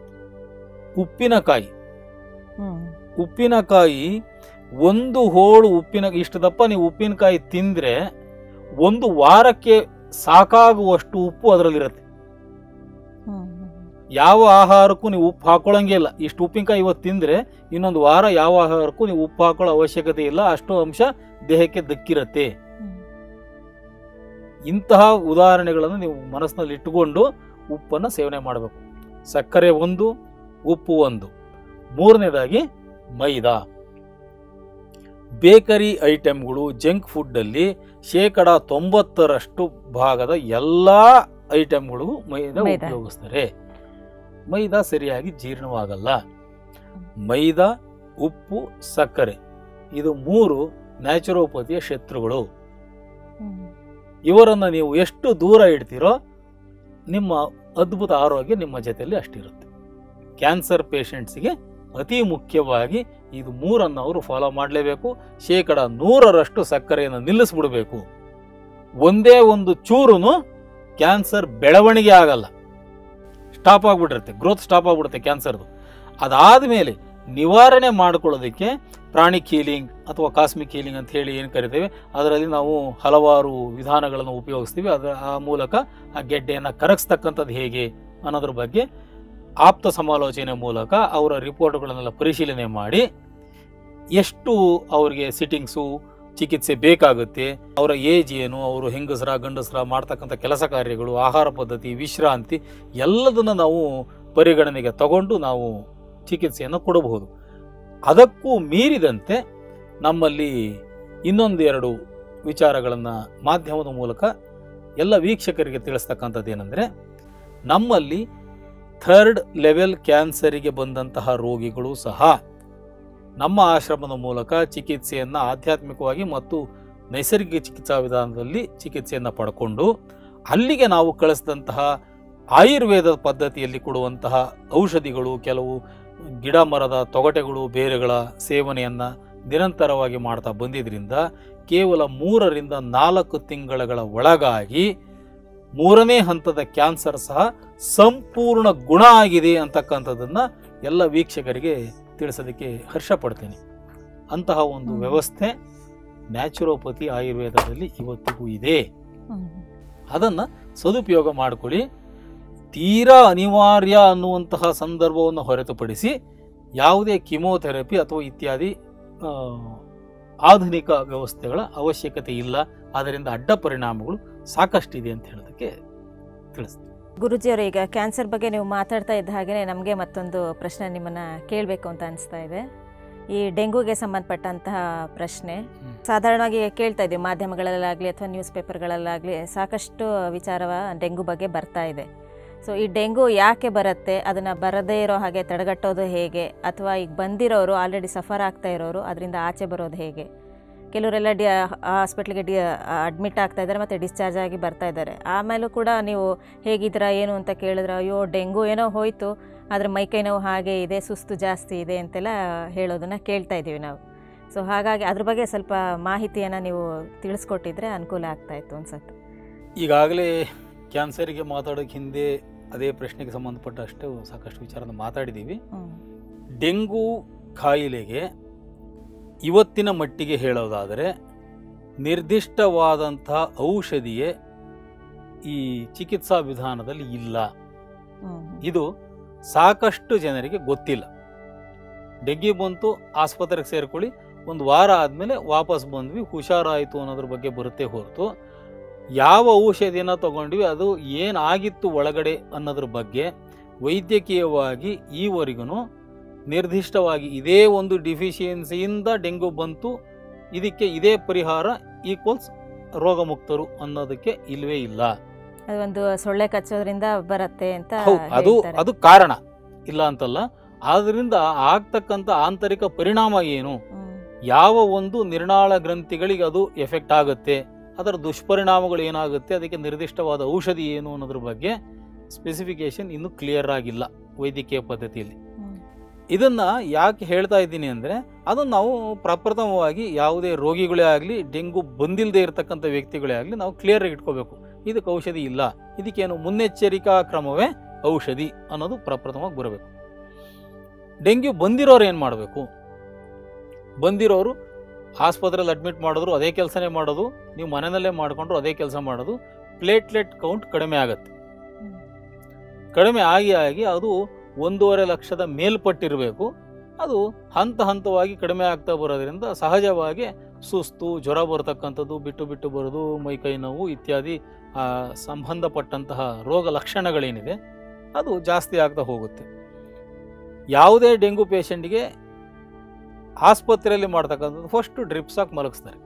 ಉಪ್ಪಿನಕಾಯಿ ಹ್ಮ್. ಉಪ್ಪಿನಕಾಯಿ ಒಂದು ಹೋಳು ಉಪ್ಪಿನ ಇಷ್ಟು ದಪ್ಪ ನೀವು ಉಪ್ಪಿನಕಾಯಿ ತಿಂದ್ರೆ ಒಂದು ವಾರಕ್ಕೆ ಸಾಕಾಗುವಷ್ಟು ಉಪ್ಪು ಅದರಲ್ಲಿರುತ್ತೆ ಹ್ಮ್. ಹ್ಮ್. ಯಾವ ಆಹಾರಕ್ಕೂ ನೀವು ಉಪ್ಪು ಹಾಕೊಳ್ಳಂಗೆ ಇಲ್ಲ ಇಷ್ಟು ಉಪ್ಪಿನಕಾಯಿ ಇವತ್ತು ತಿಂದ್ರೆ ಇನ್ನೊಂದು ವಾರ ಯಾವ ಆಹಾರಕ್ಕೂ ನೀವು ಉಪ್ಪು ಹಾಕೊಳ್ಳೋ ಅವಶ್ಯಕತೆ ಇಲ್ಲ ಅಷ್ಟು ಅಂಶ ದೇಹಕ್ಕೆ ದಕ್ಕಿರತ್ತೆ ಹ್ಮ್. ಇಂತಹ ಉದಾಹರಣೆಗಳನ್ನು ನೀವು ಮನಸ್ಸಿನಲ್ಲಿ ಇಟ್ಟುಕೊಂಡು ಉಪ್ಪನ್ನು ಸೇವನೆ ಮಾಡಬೇಕು ಸಕ್ಕರೆ ಒಂದು ಉಪ್ಪು ಒಂದು ಮೂರನೇದಾಗಿ ಮೈದಾ ಬೇಕರಿ ಐಟಮ್ಗಳು ಜಂಕ್ ಫುಡ್ಡಲ್ಲಿ ಶೇಕಡ ತೊಂಬತ್ತರಷ್ಟು ಭಾಗದ ಎಲ್ಲ ಐಟಮ್ಗಳಿಗೂ ಮೈದಾ ಮೈದಾ. ಉಪಯೋಗಿಸ್ತಾರೆ ಮೈದಾ ಸರಿಯಾಗಿ ಜೀರ್ಣವಾಗಲ್ಲ ಮೈದಾ ಉಪ್ಪು ಸಕ್ಕರೆ ಇದು ಮೂರು ನ್ಯಾಚುರೋಪತಿಯ ಶತ್ರುಗಳು ಹ್ಮ್. ಇವರನ್ನು ನೀವು ಎಷ್ಟು ದೂರ ಇಡ್ತೀರೋ ನಿಮ್ಮ ಅದ್ಭುತ ಆರೋಗ್ಯ ನಿಮ್ಮ ಜೊತೆಯಲ್ಲಿ ಅಷ್ಟಿರುತ್ತೆ ಕ್ಯಾನ್ಸರ್ ಪೇಷಂಟ್ಸ್ಗೆ ಅತಿ ಮುಖ್ಯವಾಗಿ ಇದು ಮೂರನ್ನು ಅವರು ಫಾಲೋ ಮಾಡಲೇಬೇಕು ಶೇಕಡ ನೂರರಷ್ಟು ಸಕ್ಕರೆಯನ್ನು ನಿಲ್ಲಿಸ್ಬಿಡಬೇಕು ಒಂದೇ ಒಂದು ಚೂರುನು ಕ್ಯಾನ್ಸರ್ ಬೆಳವಣಿಗೆ ಆಗಲ್ಲ ಸ್ಟಾಪ್ ಆಗ್ಬಿಟ್ಟಿರುತ್ತೆ ಗ್ರೋತ್ ಸ್ಟಾಪ್ ಆಗ್ಬಿಡುತ್ತೆ ಕ್ಯಾನ್ಸರ್ದು ಅದಾದ ಮೇಲೆ ನಿವಾರಣೆ ಮಾಡ್ಕೊಳ್ಳೋದಕ್ಕೆ ಪ್ರಾಣಿಕ್ ಹೀಲಿಂಗ್ ಅಥವಾ ಕಾಸ್ಮಿಕ್ ಹೀಲಿಂಗ್ ಅಂತ ಹೇಳಿ ಏನು ಕರಿತೇವೆ ಅದರಲ್ಲಿ ನಾವು ಹಲವಾರು ವಿಧಾನಗಳನ್ನು ಉಪಯೋಗಿಸ್ತೀವಿ ಅದರ ಆ ಮೂಲಕ ಆ ಗೆಡ್ಡೆಯನ್ನು ಕರಗಿಸ್ತಕ್ಕಂಥದ್ದು ಹೇಗೆ ಅನ್ನೋದ್ರ ಬಗ್ಗೆ ಆಪ್ತ ಸಮಾಲೋಚನೆ ಮೂಲಕ ಅವರ ರಿಪೋರ್ಟ್ಗಳನ್ನೆಲ್ಲ ಪರಿಶೀಲನೆ ಮಾಡಿ ಎಷ್ಟು ಅವರಿಗೆ ಸಿಟ್ಟಿಂಗ್ಸು ಚಿಕಿತ್ಸೆ ಬೇಕಾಗುತ್ತೆ ಅವರ ಏಜ್ ಏನು ಅವರು ಹೆಂಗಸರ ಗಂಡಸರ ಮಾಡ್ತಕ್ಕಂಥ ಕೆಲಸ ಕಾರ್ಯಗಳು ಆಹಾರ ಪದ್ಧತಿ ವಿಶ್ರಾಂತಿ ಎಲ್ಲದನ್ನು ನಾವು ಪರಿಗಣನೆಗೆ ತಗೊಂಡು ನಾವು ಚಿಕಿತ್ಸೆಯನ್ನು ಕೊಡಬಹುದು ಅದಕ್ಕೂ ಮೀರಿದಂತೆ ನಮ್ಮಲ್ಲಿ ಇನ್ನೊಂದು ಎರಡು ವಿಚಾರಗಳನ್ನು ಮಾಧ್ಯಮದ ಮೂಲಕ ಎಲ್ಲ ವೀಕ್ಷಕರಿಗೆ ತಿಳಿಸ್ತಕ್ಕಂಥದ್ದು ಏನಂದರೆ ನಮ್ಮಲ್ಲಿ ಥರ್ಡ್ ಲೆವೆಲ್ ಕ್ಯಾನ್ಸರಿಗೆ ಬಂದಂತಹ ರೋಗಿಗಳು ಸಹ ನಮ್ಮ ಆಶ್ರಮದ ಮೂಲಕ ಚಿಕಿತ್ಸೆಯನ್ನು ಆಧ್ಯಾತ್ಮಿಕವಾಗಿ ಮತ್ತು ನೈಸರ್ಗಿಕ ಚಿಕಿತ್ಸಾ ವಿಧಾನದಲ್ಲಿ ಚಿಕಿತ್ಸೆಯನ್ನು ಪಡ್ಕೊಂಡು ಅಲ್ಲಿಗೆ ನಾವು ಕಳಿಸಿದಂತಹ ಆಯುರ್ವೇದ ಪದ್ಧತಿಯಲ್ಲಿ ಕೊಡುವಂತಹ ಔಷಧಿಗಳು ಕೆಲವು ಗಿಡ ಮರದ ತೊಗಟೆಗಳು ಬೇರುಗಳ ಸೇವನೆಯನ್ನು ನಿರಂತರವಾಗಿ ಮಾಡ್ತಾ ಬಂದಿದ್ದರಿಂದ ಕೇವಲ ಮೂರರಿಂದ ನಾಲ್ಕು ತಿಂಗಳ ಒಳಗಾಗಿ ಮೂರನೇ ಹಂತದ ಕ್ಯಾನ್ಸರ್ ಸಹ ಸಂಪೂರ್ಣ ಗುಣ ಆಗಿದೆ ಅಂತಕ್ಕಂಥದ್ದನ್ನು ಎಲ್ಲ ವೀಕ್ಷಕರಿಗೆ ತಿಳಿಸೋದಕ್ಕೆ ಹರ್ಷ ಪಡ್ತೇನೆ ಅಂತಹ ಒಂದು ಹ್ಮ್. ವ್ಯವಸ್ಥೆ ನ್ಯಾಚುರೋಪತಿ ಆಯುರ್ವೇದದಲ್ಲಿ ಇವತ್ತಿಗೂ ಇದೆ ಅದನ್ನು ಸದುಪಯೋಗ ಮಾಡಿಕೊಳ್ಳಿ ತೀರಾ ಅನಿವಾರ್ಯ ಅನ್ನುವಂತಹ ಸಂದರ್ಭವನ್ನು ಹೊರತುಪಡಿಸಿ ಯಾವುದೇ ಕಿಮೋಥೆರಪಿ ಅಥವಾ ಇತ್ಯಾದಿ ಆ, ಆಧುನಿಕ ವ್ಯವಸ್ಥೆಗಳ ಅವಶ್ಯಕತೆ ಇಲ್ಲ ಅದರಿಂದ ಅಡ್ಡ ಪರಿಣಾಮಗಳು ಸಾಕಷ್ಟಿದೆ ಅಂತ ಹೇಳೋದಕ್ಕೆ ತಿಳಿಸ್ತೀನಿ ಗುರುಜಿಯವರು ಈಗ ಕ್ಯಾನ್ಸರ್ ಬಗ್ಗೆ ನೀವು ಮಾತಾಡ್ತಾ ಇದ್ದ ಹಾಗೆ ನಮಗೆ ಮತ್ತೊಂದು ಪ್ರಶ್ನೆ ನಿಮ್ಮನ್ನು ಕೇಳಬೇಕು ಅಂತ ಅನಿಸ್ತಾ ಇದೆ ಈ ಡೆಂಗೂಗೆ ಸಂಬಂಧಪಟ್ಟಂತಹ ಪ್ರಶ್ನೆ ಹ್ಮ್. ಸಾಧಾರಣವಾಗಿ ಕೇಳ್ತಾ ಇದ್ದೀವಿ ಮಾಧ್ಯಮಗಳಲ್ಲಾಗಲಿ ಅಥವಾ ನ್ಯೂಸ್ ಪೇಪರ್ಗಳಲ್ಲಾಗಲಿ ಸಾಕಷ್ಟು ವಿಚಾರವ ಡೆಂಗು ಬಗ್ಗೆ ಬರ್ತಾ ಇದೆ ಸೊ ಈ ಡೆಂಗು ಯಾಕೆ ಬರುತ್ತೆ ಅದನ್ನು ಬರದೇ ಇರೋ ಹಾಗೆ ತಡೆಗಟ್ಟೋದು ಹೇಗೆ ಅಥವಾ ಈಗ ಬಂದಿರೋರು ಆಲ್ರೆಡಿ ಸಫರ್ ಆಗ್ತಾ ಇರೋರು ಅದರಿಂದ ಆಚೆ ಬರೋದು ಹೇಗೆ ಕೆಲವರೆಲ್ಲ ಡಿ ಹಾಸ್ಪಿಟ್ಲಿಗೆ ಡಿ ಅಡ್ಮಿಟ್ ಆಗ್ತಾ ಇದ್ದಾರೆ ಮತ್ತು ಡಿಸ್ಚಾರ್ಜ್ ಆಗಿ ಬರ್ತಾ ಇದ್ದಾರೆ ಆಮೇಲೂ ಕೂಡ ನೀವು ಹೇಗಿದ್ದೀರಾ ಏನು ಅಂತ ಕೇಳಿದ್ರೆ ಅಯ್ಯೋ ಡೆಂಗು ಏನೋ ಹೋಯಿತು ಆದರೆ ಮೈಕೈ ನೋವು ಹಾಗೆ ಇದೆ ಸುಸ್ತು ಜಾಸ್ತಿ ಇದೆ ಅಂತೆಲ್ಲ ಹೇಳೋದನ್ನು ಕೇಳ್ತಾ ಇದ್ದೀವಿ ನಾವು ಸೊ ಹಾಗಾಗಿ ಅದ್ರ ಬಗ್ಗೆ ಸ್ವಲ್ಪ ಮಾಹಿತಿಯನ್ನು ನೀವು ತಿಳಿಸ್ಕೊಟ್ಟಿದ್ರೆ ಅನುಕೂಲ ಆಗ್ತಾಯಿತ್ತು ಅನ್ಸುತ್ತೆ ಈಗಾಗಲೇ ಕ್ಯಾನ್ಸರಿಗೆ ಮಾತಾಡೋಕ್ಕೆ ಹಿಂದೆ ಅದೇ ಪ್ರಶ್ನೆಗೆ ಸಂಬಂಧಪಟ್ಟಷ್ಟು ಸಾಕಷ್ಟು ವಿಚಾರನ ಮಾತಾಡಿದ್ದೀವಿ ಹ್ಞೂ ಡೆಂಗು ಕಾಯಿಲೆಗೆ ಇವತ್ತಿನ ಮಟ್ಟಿಗೆ ಹೇಳೋದಾದರೆ ನಿರ್ದಿಷ್ಟವಾದಂತಹ ಔಷಧಿಯೇ ಈ ಚಿಕಿತ್ಸಾ ವಿಧಾನದಲ್ಲಿ ಇಲ್ಲ ಹ್ಞೂ ಇದು ಸಾಕಷ್ಟು ಜನರಿಗೆ ಗೊತ್ತಿಲ್ಲ ಡೆಂಗಿ ಬಂತು ಆಸ್ಪತ್ರೆಗೆ ಸೇರ್ಕೊಳ್ಳಿ ಒಂದು ವಾರ ಆದಮೇಲೆ ವಾಪಸ್ ಬಂದ್ವಿ ಹುಷಾರಾಯಿತು ಅನ್ನೋದ್ರ ಬಗ್ಗೆ ಬರುತ್ತೆ ಹೊರತು ಯಾವ ಔಷಧಿನ ತಗೊಂಡ್ವಿ ಅದು ಏನಾಗಿತ್ತು ಒಳಗಡೆ ಅನ್ನೋದ್ರ ಬಗ್ಗೆ ವೈದ್ಯಕೀಯವಾಗಿ ಈವರೆಗೂ ನಿರ್ದಿಷ್ಟವಾಗಿ ಇದೇ ಒಂದು ಡಿಫಿಷಿಯನ್ಸಿಯಿಂದ ಡೆಂಗು ಬಂತು ಇದಕ್ಕೆ ಇದೇ ಪರಿಹಾರ ಈಕ್ವಲ್ಸ್ ರೋಗಮುಕ್ತರು ಅನ್ನೋದಕ್ಕೆ ಇಲ್ವೇ ಇಲ್ಲ ಅದು ಒಂದು ಸೊಳ್ಳೆ ಕಚ್ಚೋದ್ರಿಂದ ಬರುತ್ತೆ ಅಂತ ಹೌದು ಅದು ಹೇಳ್ತಾರೆ. ಅದು ಕಾರಣ ಇಲ್ಲ ಅಂತಲ್ಲ ಆದ್ರಿಂದ ಆಗ್ತಕ್ಕಂಥ ಆಂತರಿಕ ಪರಿಣಾಮ ಏನು ಹ್ಮ್. ಯಾವ ಒಂದು ನಿರ್ನಾಳ ಗ್ರಂಥಿಗಳಿಗೆ ಅದು ಎಫೆಕ್ಟ್ ಆಗುತ್ತೆ ಅದರ ದುಷ್ಪರಿಣಾಮಗಳು ಏನಾಗುತ್ತೆ ಅದಕ್ಕೆ ನಿರ್ದಿಷ್ಟವಾದ ಔಷಧಿ ಏನು ಅನ್ನೋದ್ರ ಬಗ್ಗೆ ಸ್ಪೆಸಿಫಿಕೇಶನ್ ಇನ್ನೂ ಕ್ಲಿಯರ್ ಆಗಿಲ್ಲ ವೈದ್ಯಕೀಯ ಪದ್ಧತಿಯಲ್ಲಿ ಹ್ಮ್. ಇದನ್ನ ಯಾಕೆ ಹೇಳ್ತಾ ಇದ್ದೀನಿ ಅಂದರೆ ಅದನ್ನು ನಾವು ಪ್ರಪ್ರಥಮವಾಗಿ ಯಾವುದೇ ರೋಗಿಗಳೇ ಆಗಲಿ ಡೆಂಗು ಬಂದಿಲ್ಲದೆ ಇರತಕ್ಕಂಥ ವ್ಯಕ್ತಿಗಳೇ ಆಗಲಿ ನಾವು ಕ್ಲಿಯರ್ ಆಗಿ ಇಟ್ಕೋಬೇಕು ಇದಕ್ಕೆ ಔಷಧಿ ಇಲ್ಲ ಇದಕ್ಕೇನು ಮುನ್ನೆಚ್ಚರಿಕಾ ಕ್ರಮವೇ ಔಷಧಿ ಅನ್ನೋದು ಪ್ರಪ್ರಥಮವಾಗಿ ಬರಬೇಕು ಡೆಂಗ್ಯೂ ಬಂದಿರೋರು ಏನು ಮಾಡಬೇಕು ಬಂದಿರೋರು ಆಸ್ಪತ್ರೆಯಲ್ಲಿ ಅಡ್ಮಿಟ್ ಮಾಡಿದ್ರು ಅದೇ ಕೆಲಸನೇ ಮಾಡೋದು ನೀವು ಮನೆಯಲ್ಲೇ ಮಾಡಿಕೊಂಡ್ರು ಅದೇ ಕೆಲಸ ಮಾಡೋದು ಪ್ಲೇಟ್ಲೆಟ್ ಕೌಂಟ್ ಕಡಿಮೆ ಆಗುತ್ತೆ ಹ್ಮ್. ಕಡಿಮೆ ಆಗಿ ಆಗಿ ಅದು ಒಂದೂವರೆ ಲಕ್ಷದ ಮೇಲ್ಪಟ್ಟಿರಬೇಕು ಅದು ಹಂತ ಹಂತವಾಗಿ ಕಡಿಮೆ ಆಗ್ತಾ ಬರೋದ್ರಿಂದ ಸಹಜವಾಗಿ ಸುಸ್ತು ಜ್ವರ ಬರ್ತಕ್ಕಂಥದ್ದು ಬಿಟ್ಟು ಬಿಟ್ಟು ಬರೋದು ಮೈಕೈ ನೋವು ಇತ್ಯಾದಿ ಆ, ಸಂಬಂಧಪಟ್ಟಂತಹ ರೋಗ ಲಕ್ಷಣಗಳೇನಿದೆ ಅದು ಜಾಸ್ತಿ ಆಗ್ತಾ ಹೋಗುತ್ತೆ ಯಾವುದೇ ಡೆಂಗು ಪೇಷಂಟ್ಗೆ ಆಸ್ಪತ್ರೆಯಲ್ಲಿ ಮಾಡ್ತಕ್ಕಂಥದ್ದು ಫಸ್ಟು ಡ್ರಿಪ್ಸ್ ಹಾಕಿ ಮಲಗಿಸ್ತಾರೆ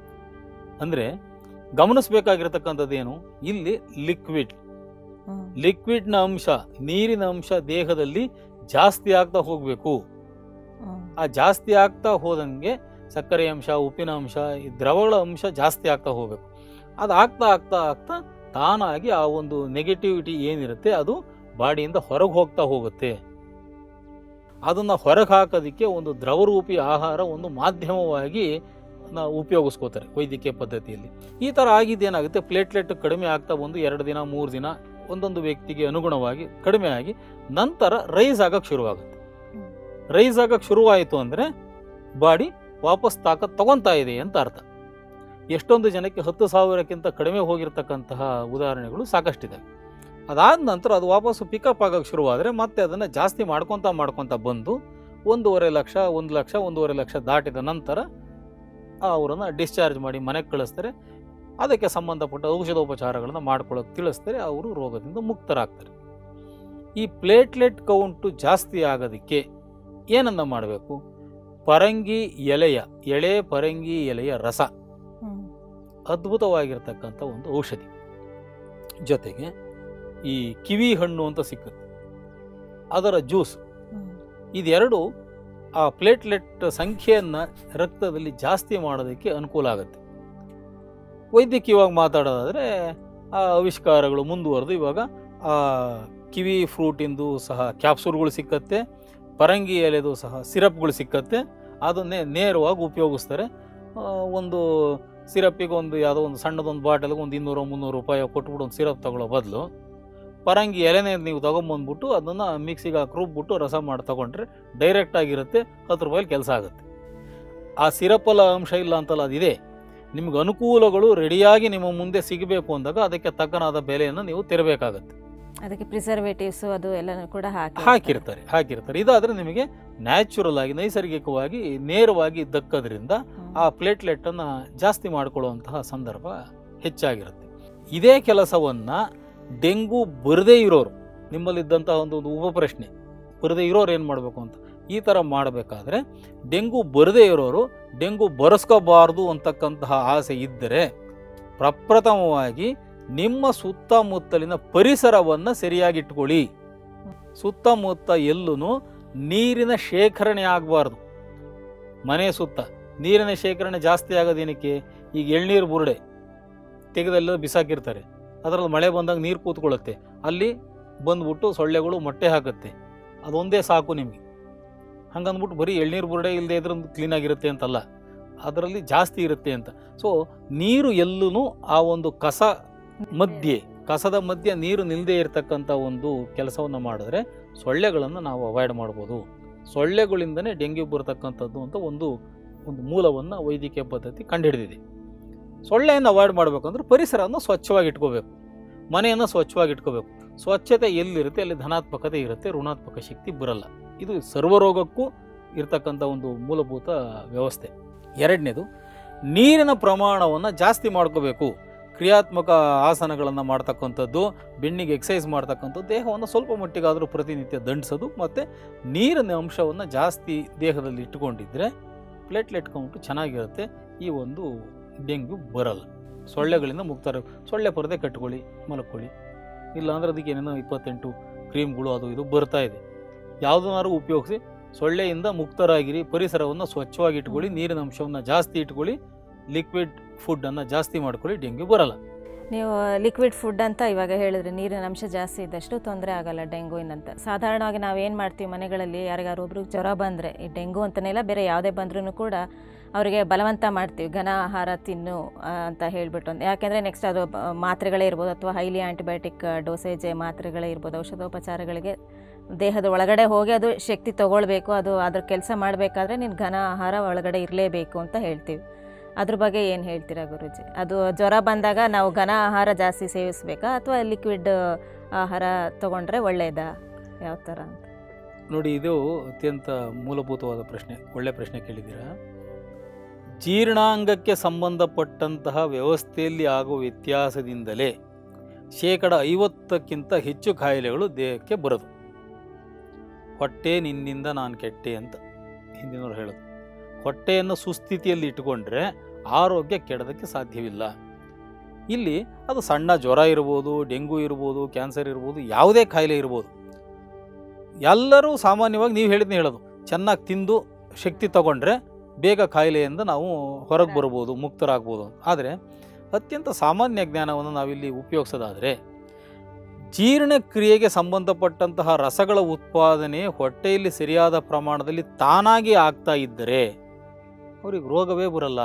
ಅಂದರೆ ಗಮನಿಸಬೇಕಾಗಿರ್ತಕ್ಕಂಥದ್ದು ಏನು ಇಲ್ಲಿ ಲಿಕ್ವಿಡ್ ಹ್ಮ್. ಲಿಕ್ವಿಡ್ನ ಅಂಶ ನೀರಿನ ಅಂಶ ದೇಹದಲ್ಲಿ ಜಾಸ್ತಿ ಆಗ್ತಾ ಹೋಗಬೇಕು ಹ್ಮ್. ಆ ಜಾಸ್ತಿ ಆಗ್ತಾ ಹೋದಂಗೆ ಸಕ್ಕರೆ ಅಂಶ ಉಪ್ಪಿನ ಅಂಶ ಈ ದ್ರವಗಳ ಅಂಶ ಜಾಸ್ತಿ ಆಗ್ತಾ ಹೋಗಬೇಕು ಅದು ಆಗ್ತಾ ಆಗ್ತಾ ಆಗ್ತಾ ತಾನಾಗಿ ಆ ಒಂದು ನೆಗೆಟಿವಿಟಿ ಏನಿರುತ್ತೆ ಅದು ಬಾಡಿಯಿಂದ ಹೊರಗೆ ಹೋಗ್ತಾ ಹೋಗುತ್ತೆ ಅದನ್ನು ಹೊರಗೆ ಹಾಕೋದಕ್ಕೆ ಒಂದು ದ್ರವರೂಪಿ ಆಹಾರ ಒಂದು ಮಾಧ್ಯಮವಾಗಿ ನಾವು ಉಪಯೋಗಿಸ್ಕೋತಾರೆ ವೈದ್ಯಕೀಯ ಪದ್ಧತಿಯಲ್ಲಿ ಈ ಥರ ಆಗಿದ್ದೇನಾಗುತ್ತೆ ಪ್ಲೇಟ್ಲೆಟ್ ಕಡಿಮೆ ಆಗ್ತಾ ಬಂದು ಎರಡು ದಿನ ಮೂರು ದಿನ ಒಂದೊಂದು ವ್ಯಕ್ತಿಗೆ ಅನುಗುಣವಾಗಿ ಕಡಿಮೆ ಆಗಿ ನಂತರ ರೈಸ್ ಆಗಕ್ಕೆ ಶುರುವಾಗುತ್ತೆ ಹ್ಮ್. ರೈಸ್ ಆಗಕ್ಕೆ ಶುರುವಾಯಿತು ಅಂದರೆ ಬಾಡಿ ವಾಪಸ್ ತಾಕತ್ ತಗೊತಾ ಇದೆ ಅಂತ ಅರ್ಥ ಎಷ್ಟೊಂದು ಜನಕ್ಕೆ ಹತ್ತು ಸಾವಿರಕ್ಕಿಂತ ಕಡಿಮೆ ಹೋಗಿರ್ತಕ್ಕಂತಹ ಉದಾಹರಣೆಗಳು ಸಾಕಷ್ಟಿದೆ ಅದಾದ ನಂತರ ಅದು ವಾಪಸ್ಸು ಪಿಕಪ್ ಆಗೋಕ್ಕೆ ಶುರುವಾದರೆ ಮತ್ತೆ ಅದನ್ನು ಜಾಸ್ತಿ ಮಾಡ್ಕೊತಾ ಮಾಡ್ಕೊತಾ ಬಂದು ಒಂದೂವರೆ ಲಕ್ಷ ಒಂದು ಲಕ್ಷ ಒಂದೂವರೆ ಲಕ್ಷ ದಾಟಿದ ನಂತರ ಅವರನ್ನು ಡಿಸ್ಚಾರ್ಜ್ ಮಾಡಿ ಮನೆಗೆ ಕಳಿಸ್ತಾರೆ ಅದಕ್ಕೆ ಸಂಬಂಧಪಟ್ಟ ಔಷಧೋಪಚಾರಗಳನ್ನು ಮಾಡ್ಕೊಳ್ಳೋಕೆ ತಿಳಿಸ್ತಾರೆ ಅವರು ರೋಗದಿಂದ ಮುಕ್ತರಾಗ್ತಾರೆ ಈ ಪ್ಲೇಟ್ಲೆಟ್ ಕೌಂಟು ಜಾಸ್ತಿ ಆಗೋದಕ್ಕೆ ಏನನ್ನ ಮಾಡಬೇಕು ಪರಂಗಿ ಎಲೆಯ ಎಳೆ ಪರಂಗಿ ಎಲೆಯ ರಸ ಹ್ಮ್. ಅದ್ಭುತವಾಗಿರ್ತಕ್ಕಂಥ ಒಂದು ಔಷಧಿ ಜೊತೆಗೆ ಈ ಕಿವಿ ಹಣ್ಣು ಅಂತ ಸಿಕ್ಕುತ್ತೆ ಅದರ ಜ್ಯೂಸ್ ಹ್ಮ್. ಇದೆರಡು ಆ ಪ್ಲೇಟ್ಲೆಟ್ ಸಂಖ್ಯೆಯನ್ನು ರಕ್ತದಲ್ಲಿ ಜಾಸ್ತಿ ಮಾಡೋದಕ್ಕೆ ಅನುಕೂಲ ಆಗುತ್ತೆ ವೈದ್ಯಕೀಯವಾಗಿ ಮಾತಾಡೋದಾದರೆ ಆ ಆವಿಷ್ಕಾರಗಳು ಮುಂದುವರೆದು ಇವಾಗ ಆ ಕಿವಿ ಫ್ರೂಟಿಂದು ಸಹ ಕ್ಯಾಪ್ಸೂಲ್ಗಳು ಸಿಕ್ಕತ್ತೆ ಪರಂಗಿ ಎಲೆದು ಸಹ ಸಿರಪ್ಗಳು ಸಿಕ್ಕತ್ತೆ ಅದನ್ನೇ ನೇರವಾಗಿ ಉಪಯೋಗಿಸ್ತಾರೆ ಆ, ಒಂದು ಸಿರಪ್ಪಿಗೆ ಒಂದು ಯಾವುದೋ ಒಂದು ಸಣ್ಣದೊಂದು ಬಾಟಲ್ಗೆ ಒಂದು ಇನ್ನೂರು ಮುನ್ನೂರು ರೂಪಾಯಿ ಕೊಟ್ಬಿಟ್ಟು ಒಂದು ಸಿರಪ್ ತಗೊಳ್ಳೋ ಬದಲು ಪರಂಗಿ ಎಲೆನೇ ನೀವು ತೊಗೊಂಬಂದ್ಬಿಟ್ಟು ಅದನ್ನು ಮಿಕ್ಸಿಗೆ ಹಾಕಿ ರುಬ್ಬಿಟ್ಟು ರಸ ಮಾಡಿ ತಗೊಂಡ್ರೆ ಡೈರೆಕ್ಟ್ ಆಗಿರುತ್ತೆ ಹತ್ತು ರೂಪಾಯಲ್ಲಿ ಕೆಲಸ ಆಗುತ್ತೆ ಆ ಸಿರಪ್ಪಲ್ಲ ಅಂಶ ಇಲ್ಲ ಅಂತಲ್ಲ ಅದಿದೆ ನಿಮ್ಗೆ ಅನುಕೂಲಗಳು ರೆಡಿಯಾಗಿ ನಿಮ್ಮ ಮುಂದೆ ಸಿಗಬೇಕು ಅಂದಾಗ ಅದಕ್ಕೆ ತಕ್ಕನಾದ ಬೆಲೆಯನ್ನು ನೀವು ತೆರಬೇಕಾಗತ್ತೆ ಅದಕ್ಕೆ ಪ್ರಿಸರ್ವೇಟಿವ್ಸ್ ಅದು ಎಲ್ಲನೂ ಕೂಡ ಹಾಕಿ ಹಾಕಿರ್ತಾರೆ ಹಾಕಿರ್ತಾರೆ ಇದಾದರೆ ನಿಮಗೆ ನ್ಯಾಚುರಲ್ ಆಗಿ ನೈಸರ್ಗಿಕವಾಗಿ ನೇರವಾಗಿ ದಕ್ಕದ್ರಿಂದ ಹ್ಮ್. ಆ ಪ್ಲೇಟ್ಲೆಟ್ಟನ್ನು ಜಾಸ್ತಿ ಮಾಡಿಕೊಳ್ಳುವಂತಹ ಸಂದರ್ಭ ಹೆಚ್ಚಾಗಿರುತ್ತೆ ಇದೇ ಕೆಲಸವನ್ನು ಡೆಂಗು ಬರದೇ ಇರೋರು ನಿಮ್ಮಲ್ಲಿದ್ದಂತಹ ಒಂದು ಒಂದು ಉಪ ಪ್ರಶ್ನೆ ಬರದೇ ಇರೋರು ಏನು ಮಾಡಬೇಕು ಅಂತ ಈ ಥರ ಮಾಡಬೇಕಾದ್ರೆ ಡೆಂಗು ಬರದೇ ಇರೋರು ಡೆಂಗು ಬರೆಸ್ಕೋಬಾರ್ದು ಅಂತಕ್ಕಂತಹ ಆಸೆ ಇದ್ದರೆ ಪ್ರಪ್ರಥಮವಾಗಿ ನಿಮ್ಮ ಸುತ್ತಮುತ್ತಲಿನ ಪರಿಸರವನ್ನು ಸರಿಯಾಗಿಟ್ಕೊಳ್ಳಿ ಸುತ್ತಮುತ್ತ ಎಲ್ಲೂ ನೀರಿನ ಶೇಖರಣೆ ಆಗಬಾರ್ದು ಮನೆ ಸುತ್ತ ನೀರಿನ ಶೇಖರಣೆ ಜಾಸ್ತಿ ಆಗೋದೇನಕ್ಕೆ ಈಗ ಎಳ್ನೀರು ಬುರುಡೆ ತೆಗೆದೆಲ್ಲ ಬಿಸಾಕಿರ್ತಾರೆ ಅದರಲ್ಲಿ ಮಳೆ ಬಂದಾಗ ನೀರು ಕೂತ್ಕೊಳ್ಳುತ್ತೆ ಅಲ್ಲಿ ಬಂದ್ಬಿಟ್ಟು ಸೊಳ್ಳೆಗಳು ಮೊಟ್ಟೆ ಹಾಕುತ್ತೆ ಅದೊಂದೇ ಸಾಕು ನಿಮಗೆ ಹಂಗಂದ್ಬಿಟ್ಟು ಬರೀ ಎಳ್ನೀರು ಬುರುಡೆ ಇಲ್ಲದೆ ಇದ್ರೆ ಕ್ಲೀನಾಗಿರುತ್ತೆ ಅಂತಲ್ಲ ಅದರಲ್ಲಿ ಜಾಸ್ತಿ ಇರುತ್ತೆ ಅಂತ ಸೊ ನೀರು ಎಲ್ಲೂ ಆ ಒಂದು ಕಸ ಮಧ್ಯೆ ಕಸದ ಮಧ್ಯೆ ನೀರು ನಿಲ್ಲದೆ ಇರತಕ್ಕಂಥ ಒಂದು ಕೆಲಸವನ್ನು ಮಾಡಿದ್ರೆ ಸೊಳ್ಳೆಗಳನ್ನು ನಾವು ಅವಾಯ್ಡ್ ಮಾಡ್ಬೋದು ಸೊಳ್ಳೆಗಳಿಂದನೇ ಡೆಂಗ್ಯೂ ಬರ್ತಕ್ಕಂಥದ್ದು ಅಂತ ಒಂದು ಒಂದು ಮೂಲವನ್ನು ವೈದ್ಯಕೀಯ ಪದ್ಧತಿ ಕಂಡುಹಿಡಿದಿದೆ ಸೊಳ್ಳೆಯನ್ನು ಅವಾಯ್ಡ್ ಮಾಡಬೇಕಂದ್ರೆ ಪರಿಸರವನ್ನು ಸ್ವಚ್ಛವಾಗಿ ಇಟ್ಕೋಬೇಕು ಮನೆಯನ್ನು ಸ್ವಚ್ಛವಾಗಿ ಇಟ್ಕೋಬೇಕು ಸ್ವಚ್ಛತೆ ಎಲ್ಲಿರುತ್ತೆ ಅಲ್ಲಿ ಧನಾತ್ಮಕತೆ ಇರುತ್ತೆ ಋಣಾತ್ಮಕ ಶಕ್ತಿ ಬರಲ್ಲ ಇದು ಸರ್ವರೋಗಕ್ಕೂ ಇರ್ತಕ್ಕಂಥ ಒಂದು ಮೂಲಭೂತ ವ್ಯವಸ್ಥೆ ಎರಡನೇದು ನೀರಿನ ಪ್ರಮಾಣವನ್ನು ಜಾಸ್ತಿ ಮಾಡ್ಕೋಬೇಕು ಕ್ರಿಯಾತ್ಮಕ ಆಸನಗಳನ್ನು ಮಾಡ್ತಕ್ಕಂಥದ್ದು ಬೆನ್ನಿಗೆ ಎಕ್ಸಸೈಸ್ ಮಾಡ್ತಕ್ಕಂಥದ್ದು ದೇಹವನ್ನು ಸ್ವಲ್ಪ ಮಟ್ಟಿಗಾದರೂ ಪ್ರತಿನಿತ್ಯ ದಂಡಿಸೋದು ಮತ್ತು ನೀರಿನ ಅಂಶವನ್ನು ಜಾಸ್ತಿ ದೇಹದಲ್ಲಿ ಇಟ್ಟುಕೊಂಡಿದ್ದರೆ ಪ್ಲೇಟ್ಲೆಟ್ ಕೌಂಟು ಚೆನ್ನಾಗಿರುತ್ತೆ ಈ ಒಂದು ಡೆಂಗ್ಯೂ ಬರಲ್ಲ ಸೊಳ್ಳೆಗಳಿಂದ ಮುಕ್ತಾರ ಸೊಳ್ಳೆ ಪರದೆ ಕಟ್ಕೊಳ್ಳಿ ಮಲ್ಕೊಳ್ಳಿ ಇಲ್ಲಾಂದ್ರೆ ಅದಕ್ಕೆ ಏನೇನೋ ಇಪ್ಪತ್ತೆಂಟು ಕ್ರೀಮ್ಗಳು ಅದು ಇದು ಬರ್ತಾ ಇದೆ ಯಾವುದನ್ನಾರು ಉಪಯೋಗಿಸಿ ಸೊಳ್ಳೆಯಿಂದ ಮುಕ್ತರಾಗಿರಿ ಪರಿಸರವನ್ನು ಸ್ವಚ್ಛವಾಗಿ ಇಟ್ಕೊಳ್ಳಿ ನೀರಿನ ಅಂಶವನ್ನು ಜಾಸ್ತಿ ಇಟ್ಕೊಳ್ಳಿ ಲಿಕ್ವಿಡ್ ಫುಡ್ಡನ್ನು ಜಾಸ್ತಿ ಮಾಡ್ಕೊಳ್ಳಿ ಡೆಂಗ್ಯೂ ಬರಲ್ಲ ನೀವು ಲಿಕ್ವಿಡ್ ಫುಡ್ ಅಂತ ಇವಾಗ ಹೇಳಿದ್ರಿ ನೀರಿನ ಅಂಶ ಜಾಸ್ತಿ ಇದ್ದಷ್ಟು ತೊಂದರೆ ಆಗಲ್ಲ ಡೆಂಗೂವಿನಂತ ಸಾಧಾರಣವಾಗಿ ನಾವು ಏನು ಮಾಡ್ತೀವಿ ಮನೆಗಳಲ್ಲಿ ಯಾರಿಗಾರು ಒಬ್ರು ಜ್ವರ ಬಂದರೆ ಈ ಡೆಂಗು ಅಂತಲೇ ಇಲ್ಲ ಬೇರೆ ಯಾವುದೇ ಬಂದ್ರೂ ಕೂಡ ಅವರಿಗೆ ಬಲವಂತ ಮಾಡ್ತೀವಿ ಘನ ಆಹಾರ ತಿನ್ನು ಆ, ಅಂತ ಹೇಳ್ಬಿಟ್ಟು ಯಾಕೆಂದರೆ ನೆಕ್ಸ್ಟ್ ಅದು ಬ- ಮಾತ್ರೆಗಳೇ ಇರ್ಬೋದು ಅಥವಾ ಹೈಲಿ ಆ್ಯಂಟಿಬಯೋಟಿಕ್ ಡೋಸೇಜ್ ಮಾತ್ರೆಗಳೇ ಇರ್ಬೋದು ಔಷಧೋಪಚಾರಗಳಿಗೆ ದೇಹದ ಒಳಗಡೆ ಹೋಗಿ ಅದು ಶಕ್ತಿ ತಗೊಳ್ಬೇಕು ಅದು ಅದ್ರ ಕೆಲಸ ಮಾಡಬೇಕಾದ್ರೆ ನೀನು ಘನ ಆಹಾರ ಒಳಗಡೆ ಇರಲೇಬೇಕು ಅಂತ ಹೇಳ್ತೀವಿ ಅದ್ರ ಬಗ್ಗೆ ಏನು ಹೇಳ್ತೀರಾ ಗುರುಜಿ ಅದು ಜ್ವರ ಬಂದಾಗ ನಾವು ಘನ ಆಹಾರ ಜಾಸ್ತಿ ಸೇವಿಸಬೇಕಾ ಅಥವಾ ಲಿಕ್ವಿಡ್ ಆಹಾರ ತಗೊಂಡ್ರೆ ಒಳ್ಳೆಯದಾ ಯಾವ ಥರ ಅಂತ ನೋಡಿ ಇದು ಅತ್ಯಂತ ಮೂಲಭೂತವಾದ ಪ್ರಶ್ನೆ ಒಳ್ಳೆ ಪ್ರಶ್ನೆ ಕೇಳಿದ್ದೀರಾ ಜೀರ್ಣಾಂಗಕ್ಕೆ ಸಂಬಂಧಪಟ್ಟಂತಹ ವ್ಯವಸ್ಥೆಯಲ್ಲಿ ಆಗುವ ವ್ಯತ್ಯಾಸದಿಂದಲೇ ಶೇಕಡ ಐವತ್ತಕ್ಕಿಂತ ಹೆಚ್ಚು ಕಾಯಿಲೆಗಳು ದೇಹಕ್ಕೆ ಬರೋದು ಹೊಟ್ಟೆ ನಿನ್ನಿಂದ ನಾನು ಕೆಟ್ಟೆ ಅಂತ ಹಿಂದಿನವ್ರು ಹೇಳೋದು ಹೊಟ್ಟೆಯನ್ನು ಸುಸ್ಥಿತಿಯಲ್ಲಿ ಇಟ್ಟುಕೊಂಡ್ರೆ ಆರೋಗ್ಯ ಕೆಡೋದಕ್ಕೆ ಸಾಧ್ಯವಿಲ್ಲ ಇಲ್ಲಿ ಅದು ಸಣ್ಣ ಜ್ವರ ಇರ್ಬೋದು ಡೆಂಗು ಇರ್ಬೋದು ಕ್ಯಾನ್ಸರ್ ಇರ್ಬೋದು ಯಾವುದೇ ಕಾಯಿಲೆ ಇರ್ಬೋದು ಎಲ್ಲರೂ ಸಾಮಾನ್ಯವಾಗಿ ನೀವು ಹೇಳಿದ್ನ ಹೇಳೋದು ಚೆನ್ನಾಗಿ ತಿಂದು ಶಕ್ತಿ ತಗೊಂಡ್ರೆ ಬೇಗ ಕಾಯಿಲೆಯಿಂದ ನಾವು ಹೊರಗೆ ಬರ್ಬೋದು ಮುಕ್ತರಾಗ್ಬೋದು ಆದರೆ ಅತ್ಯಂತ ಸಾಮಾನ್ಯ ಜ್ಞಾನವನ್ನು ನಾವಿಲ್ಲಿ ಉಪಯೋಗಿಸೋದಾದರೆ ಜೀರ್ಣಕ್ರಿಯೆಗೆ ಸಂಬಂಧಪಟ್ಟಂತಹ ರಸಗಳ ಉತ್ಪಾದನೆ ಹೊಟ್ಟೆಯಲ್ಲಿ ಸರಿಯಾದ ಪ್ರಮಾಣದಲ್ಲಿ ತಾನಾಗಿ ಆಗ್ತಾ ಇದ್ದರೆ ಅವ್ರಿಗೆ ರೋಗವೇ ಬರಲ್ಲ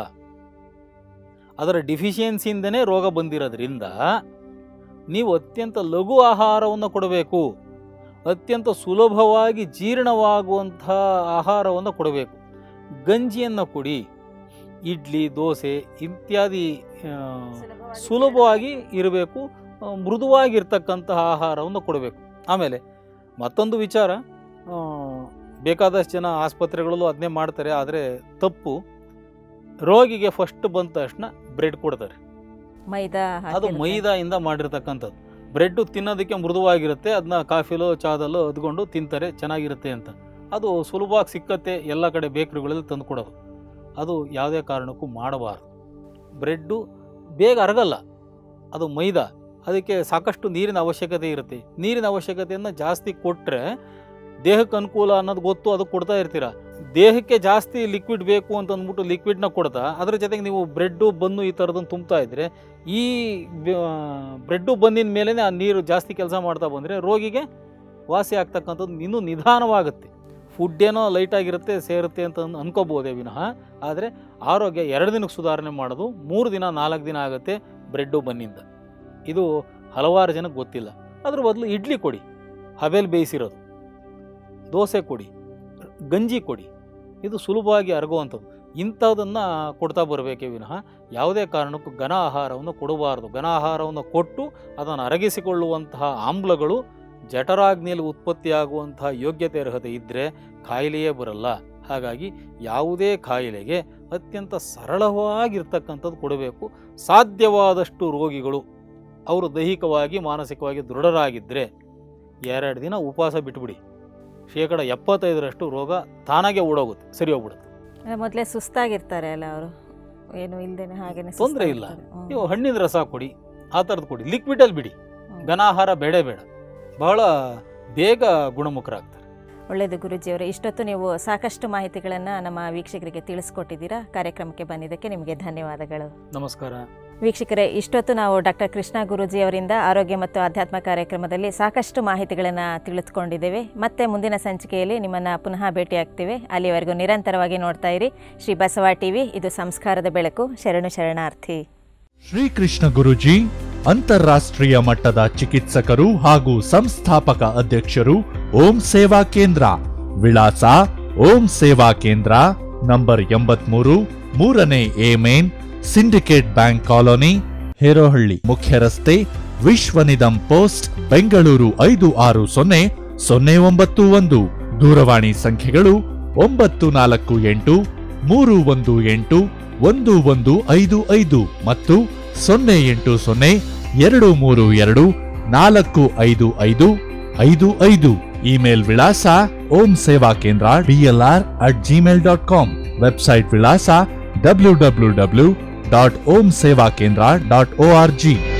ಅದರ ಡಿಫಿಷಿಯನ್ಸಿಯಿಂದನೇ ರೋಗ ಬಂದಿರೋದ್ರಿಂದ ನೀವು ಅತ್ಯಂತ ಲಘು ಆಹಾರವನ್ನು ಕೊಡಬೇಕು ಅತ್ಯಂತ ಸುಲಭವಾಗಿ ಜೀರ್ಣವಾಗುವಂಥ ಆಹಾರವನ್ನು ಕೊಡಬೇಕು ಗಂಜಿಯನ್ನು ಕೊಡಿ ಇಡ್ಲಿ ದೋಸೆ ಇತ್ಯಾದಿ ಆ, ಸುಲಭವಾಗಿ ಇರಬೇಕು ಆ, ಮೃದುವಾಗಿರ್ತಕ್ಕಂತಹ ಆಹಾರವನ್ನು ಕೊಡಬೇಕು ಆಮೇಲೆ ಮತ್ತೊಂದು ವಿಚಾರ ಆ, ಬೇಕಾದಷ್ಟು ಜನ ಆಸ್ಪತ್ರೆಗಳಲ್ಲೂ ಅದನ್ನೇ ಮಾಡ್ತಾರೆ ಆದರೆ ತಪ್ಪು ರೋಗಿಗೆ ಫಸ್ಟ್ ಬಂದ ತಕ್ಷಣ ಬ್ರೆಡ್ ಕೊಡ್ತಾರೆ ಮೈದಾ ಅದು ಹಾಕಿರುತ್ತೆ. ಮೈದಾಯಿಂದ ಮಾಡಿರ್ತಕ್ಕಂಥದ್ದು ಬ್ರೆಡ್ ತಿನ್ನೋದಕ್ಕೆ ಮೃದುವಾಗಿರುತ್ತೆ ಅದನ್ನ ಕಾಫಿಲೋ ಚಾದಲ್ಲೋ ಅದ್ಕೊಂಡು ತಿಂತಾರೆ ಚೆನ್ನಾಗಿರುತ್ತೆ ಅಂತ ಅದು ಸುಲಭವಾಗಿ ಸಿಕ್ಕತ್ತೆ ಎಲ್ಲ ಕಡೆ ಬೇಕ್ರಿಗಳಲ್ಲಿ ತಂದು ಕೊಡೋದು ಅದು ಯಾವುದೇ ಕಾರಣಕ್ಕೂ ಮಾಡಬಾರ್ದು ಬ್ರೆಡ್ಡು ಬೇಗ ಅರಗಲ್ಲ ಅದು ಮೈದಾ ಅದಕ್ಕೆ ಸಾಕಷ್ಟು ನೀರಿನ ಅವಶ್ಯಕತೆ ಇರುತ್ತೆ ನೀರಿನ ಅವಶ್ಯಕತೆಯನ್ನು ಜಾಸ್ತಿ ಕೊಟ್ಟರೆ ದೇಹಕ್ಕೆ ಅನುಕೂಲ ಅನ್ನೋದು ಗೊತ್ತು ಅದು ಕೊಡ್ತಾ ಇರ್ತೀರ ದೇಹಕ್ಕೆ ಜಾಸ್ತಿ ಲಿಕ್ವಿಡ್ ಬೇಕು ಅಂತ ಅಂದ್ಬಿಟ್ಟು ಲಿಕ್ವಿಡ್ನ ಕೊಡ್ತಾ ಅದ್ರ ಜೊತೆಗೆ ನೀವು ಬ್ರೆಡ್ಡು ಬನ್ನು ಈ ಥರದನ್ನು ತುಂಬ್ತಾ ಇದ್ರೆ ಈ ಬ್ರೆಡ್ಡು ಬಂದಿನ ಮೇಲೇ ಆ ನೀರು ಜಾಸ್ತಿ ಕೆಲಸ ಮಾಡ್ತಾ ಬಂದರೆ ರೋಗಿಗೆ ವಾಸಿ ಆಗ್ತಕ್ಕಂಥದ್ದು ಇನ್ನೂ ನಿಧಾನವಾಗುತ್ತೆ ಫುಡ್ ಏನೋ ಲೈಟಾಗಿರುತ್ತೆ ಸೇರುತ್ತೆ ಅಂತ ಅನ್- ಅನ್ಕೋಬೋದೇ ವಿನಃ ಆದರೆ ಆರೋಗ್ಯ ಎರಡು ದಿನಕ್ಕೆ ಸುಧಾರಣೆ ಮಾಡೋದು ಮೂರು ದಿನ ನಾಲ್ಕು ದಿನ ಆಗುತ್ತೆ ಬ್ರೆಡ್ಡು ಬನ್ನಿಂದ ಇದು ಹಲವಾರು ಜನಕ್ಕೆ ಗೊತ್ತಿಲ್ಲ ಅದ್ರ ಬದಲು ಇಡ್ಲಿ ಕೊಡಿ ಹಬೇಲ್ ಬೇಯಿಸಿರೋದು ದೋಸೆ ಕೊಡಿ ಗಂಜಿ ಕೊಡಿ ಇದು ಸುಲಭವಾಗಿ ಅರಗುವಂಥದ್ದು ಇಂಥದನ್ನು ಕೊಡ್ತಾ ಬರಬೇಕೇ ವಿನಃ ಯಾವುದೇ ಕಾರಣಕ್ಕೂ ಘನ ಆಹಾರವನ್ನು ಕೊಡಬಾರದು ಘನ ಆಹಾರವನ್ನು ಕೊಟ್ಟು ಅದನ್ನು ಅರಗಿಸಿಕೊಳ್ಳುವಂತಹ ಆಮ್ಲಗಳು ಜಠರಾಗ್ನಿಯಲ್ಲಿ ಉತ್ಪತ್ತಿಯಾಗುವಂತಹ ಯೋಗ್ಯತೆ ಅರ್ಹತೆ ಇದ್ದರೆ ಕಾಯಿಲೆಯೇ ಬರಲ್ಲ ಹಾಗಾಗಿ ಯಾವುದೇ ಕಾಯಿಲೆಗೆ ಅತ್ಯಂತ ಸರಳವಾಗಿರ್ತಕ್ಕಂಥದ್ದು ಕೊಡಬೇಕು ಸಾಧ್ಯವಾದಷ್ಟು ರೋಗಿಗಳು ಅವರು ದೈಹಿಕವಾಗಿ ಮಾನಸಿಕವಾಗಿ ದೃಢರಾಗಿದ್ದರೆ ಎರಡು ದಿನ ಉಪವಾಸ ಬಿಟ್ಬಿಡಿ ಶೇಕಡ ಎಪ್ಪತ್ತೈದರಷ್ಟು ರೋಗ ತಾನಾಗೆ ಓಡೋಗುತ್ತೆ ಸರಿ ಹೋಗ್ಬಿಡುತ್ತೆ ಅಂದ್ರೆ ಮೊದ್ಲೇ ಸುಸ್ತಾಗಿರ್ತಾರೆ ಅಲ್ಲ ಅವರು ಏನು ಇಲ್ದೇನೆ ಹಾಗೇನೆ ತೊಂದ್ರೆ ಇಲ್ಲ. ಸುಸ್ತಾಗಿರ್ತಾರೆ. ಹ್ಮ್. ನೀವು ಹಣ್ಣಿನ ರಸ ಕೊಡಿ ಆ ಥರದ್ದು ಕೊಡಿ ಲಿಕ್ವಿಡಲ್ಲಿ ಬಿಡಿ ಹ್ಮ್. ಘನ ಆಹಾರ ಬೇಡ ಬೇಡ ಬಹಳ ಬೇಗ ಗುಣಮುಖರಾಗ್ತಾರೆ ಒಳ್ಳೆಯದು ಗುರುಜಿಯವರೇ ಇಷ್ಟೊತ್ತು ನೀವು ಸಾಕಷ್ಟು ಮಾಹಿತಿಗಳನ್ನು ನಮ್ಮ ವೀಕ್ಷಕರಿಗೆ ತಿಳಿಸ್ಕೊಟ್ಟಿದ್ದೀರಾ ಕಾರ್ಯಕ್ರಮಕ್ಕೆ ಬಂದಿದ್ದಕ್ಕೆ ನಿಮಗೆ ಧನ್ಯವಾದಗಳು ನಮಸ್ಕಾರ ವೀಕ್ಷಕರೇ ಇಷ್ಟೊತ್ತು ನಾವು ಡಾಕ್ಟರ್ ಕೃಷ್ಣ ಗುರೂಜಿ ಅವರಿಂದ ಆರೋಗ್ಯ ಮತ್ತು ಆಧ್ಯಾತ್ಮ ಕಾರ್ಯಕ್ರಮದಲ್ಲಿ ಸಾಕಷ್ಟು ಮಾಹಿತಿಗಳನ್ನು ತಿಳಿದುಕೊಂಡಿದ್ದೇವೆ ಮತ್ತೆ ಮುಂದಿನ ಸಂಚಿಕೆಯಲ್ಲಿ ನಿಮ್ಮನ್ನು ಪುನಃ ಭೇಟಿಯಾಗ್ತೀವಿ ಅಲ್ಲಿವರೆಗೂ ನಿರಂತರವಾಗಿ ನೋಡ್ತಾ ಇರಿ ಶ್ರೀ ಬಸವ ಟಿವಿ ಇದು ಸಂಸ್ಕಾರದ ಬೆಳಕು ಶರಣು ಶರಣಾರ್ಥಿ ಶ್ರೀಕೃಷ್ಣ ಗುರುಜಿ ಅಂತಾರಾಷ್ಟ್ರೀಯ ಮಟ್ಟದ ಚಿಕಿತ್ಸಕರು ಹಾಗೂ ಸಂಸ್ಥಾಪಕ ಅಧ್ಯಕ್ಷರು ಓಂ ಸೇವಾ ಕೇಂದ್ರ ವಿಳಾಸ ಓಂ ಸೇವಾ ಕೇಂದ್ರ ನಂಬರ್ ಎಂಬತ್ಮೂರು ಮೂರನೇ A main Syndicate Bank colony Herohalli ಮುಖ್ಯ ರಸ್ತೆ ವಿಶ್ವನಿಧಂ ಪೋಸ್ಟ್ ಬೆಂಗಳೂರು ಐದು ಆರು ಸೊನ್ನೆ ಸೊನ್ನೆ ಒಂಬತ್ತು ಒಂದು ದೂರವಾಣಿ ಸಂಖ್ಯೆಗಳು ಒಂಬತ್ತು ನಾಲ್ಕು ಎಂಟು ಮೂರು ಒಂದು ಎಂಟು ಒಂದು ಒಂದು ಐದು ಐದು ಮತ್ತು ಸೊನ್ನೆ ಎಂಟು ಸೊನ್ನೆ ಎರಡು ಮೂರು ಎರಡು ನಾಲ್ಕು ಐದು ಐದು ಐದು ಐದು ಇಮೇಲ್ ವಿಳಾಸ Om Seva Kendra DLR at Gmail dot com website ವಿಳಾಸ W W W dot Om Seva Kendra dot O R G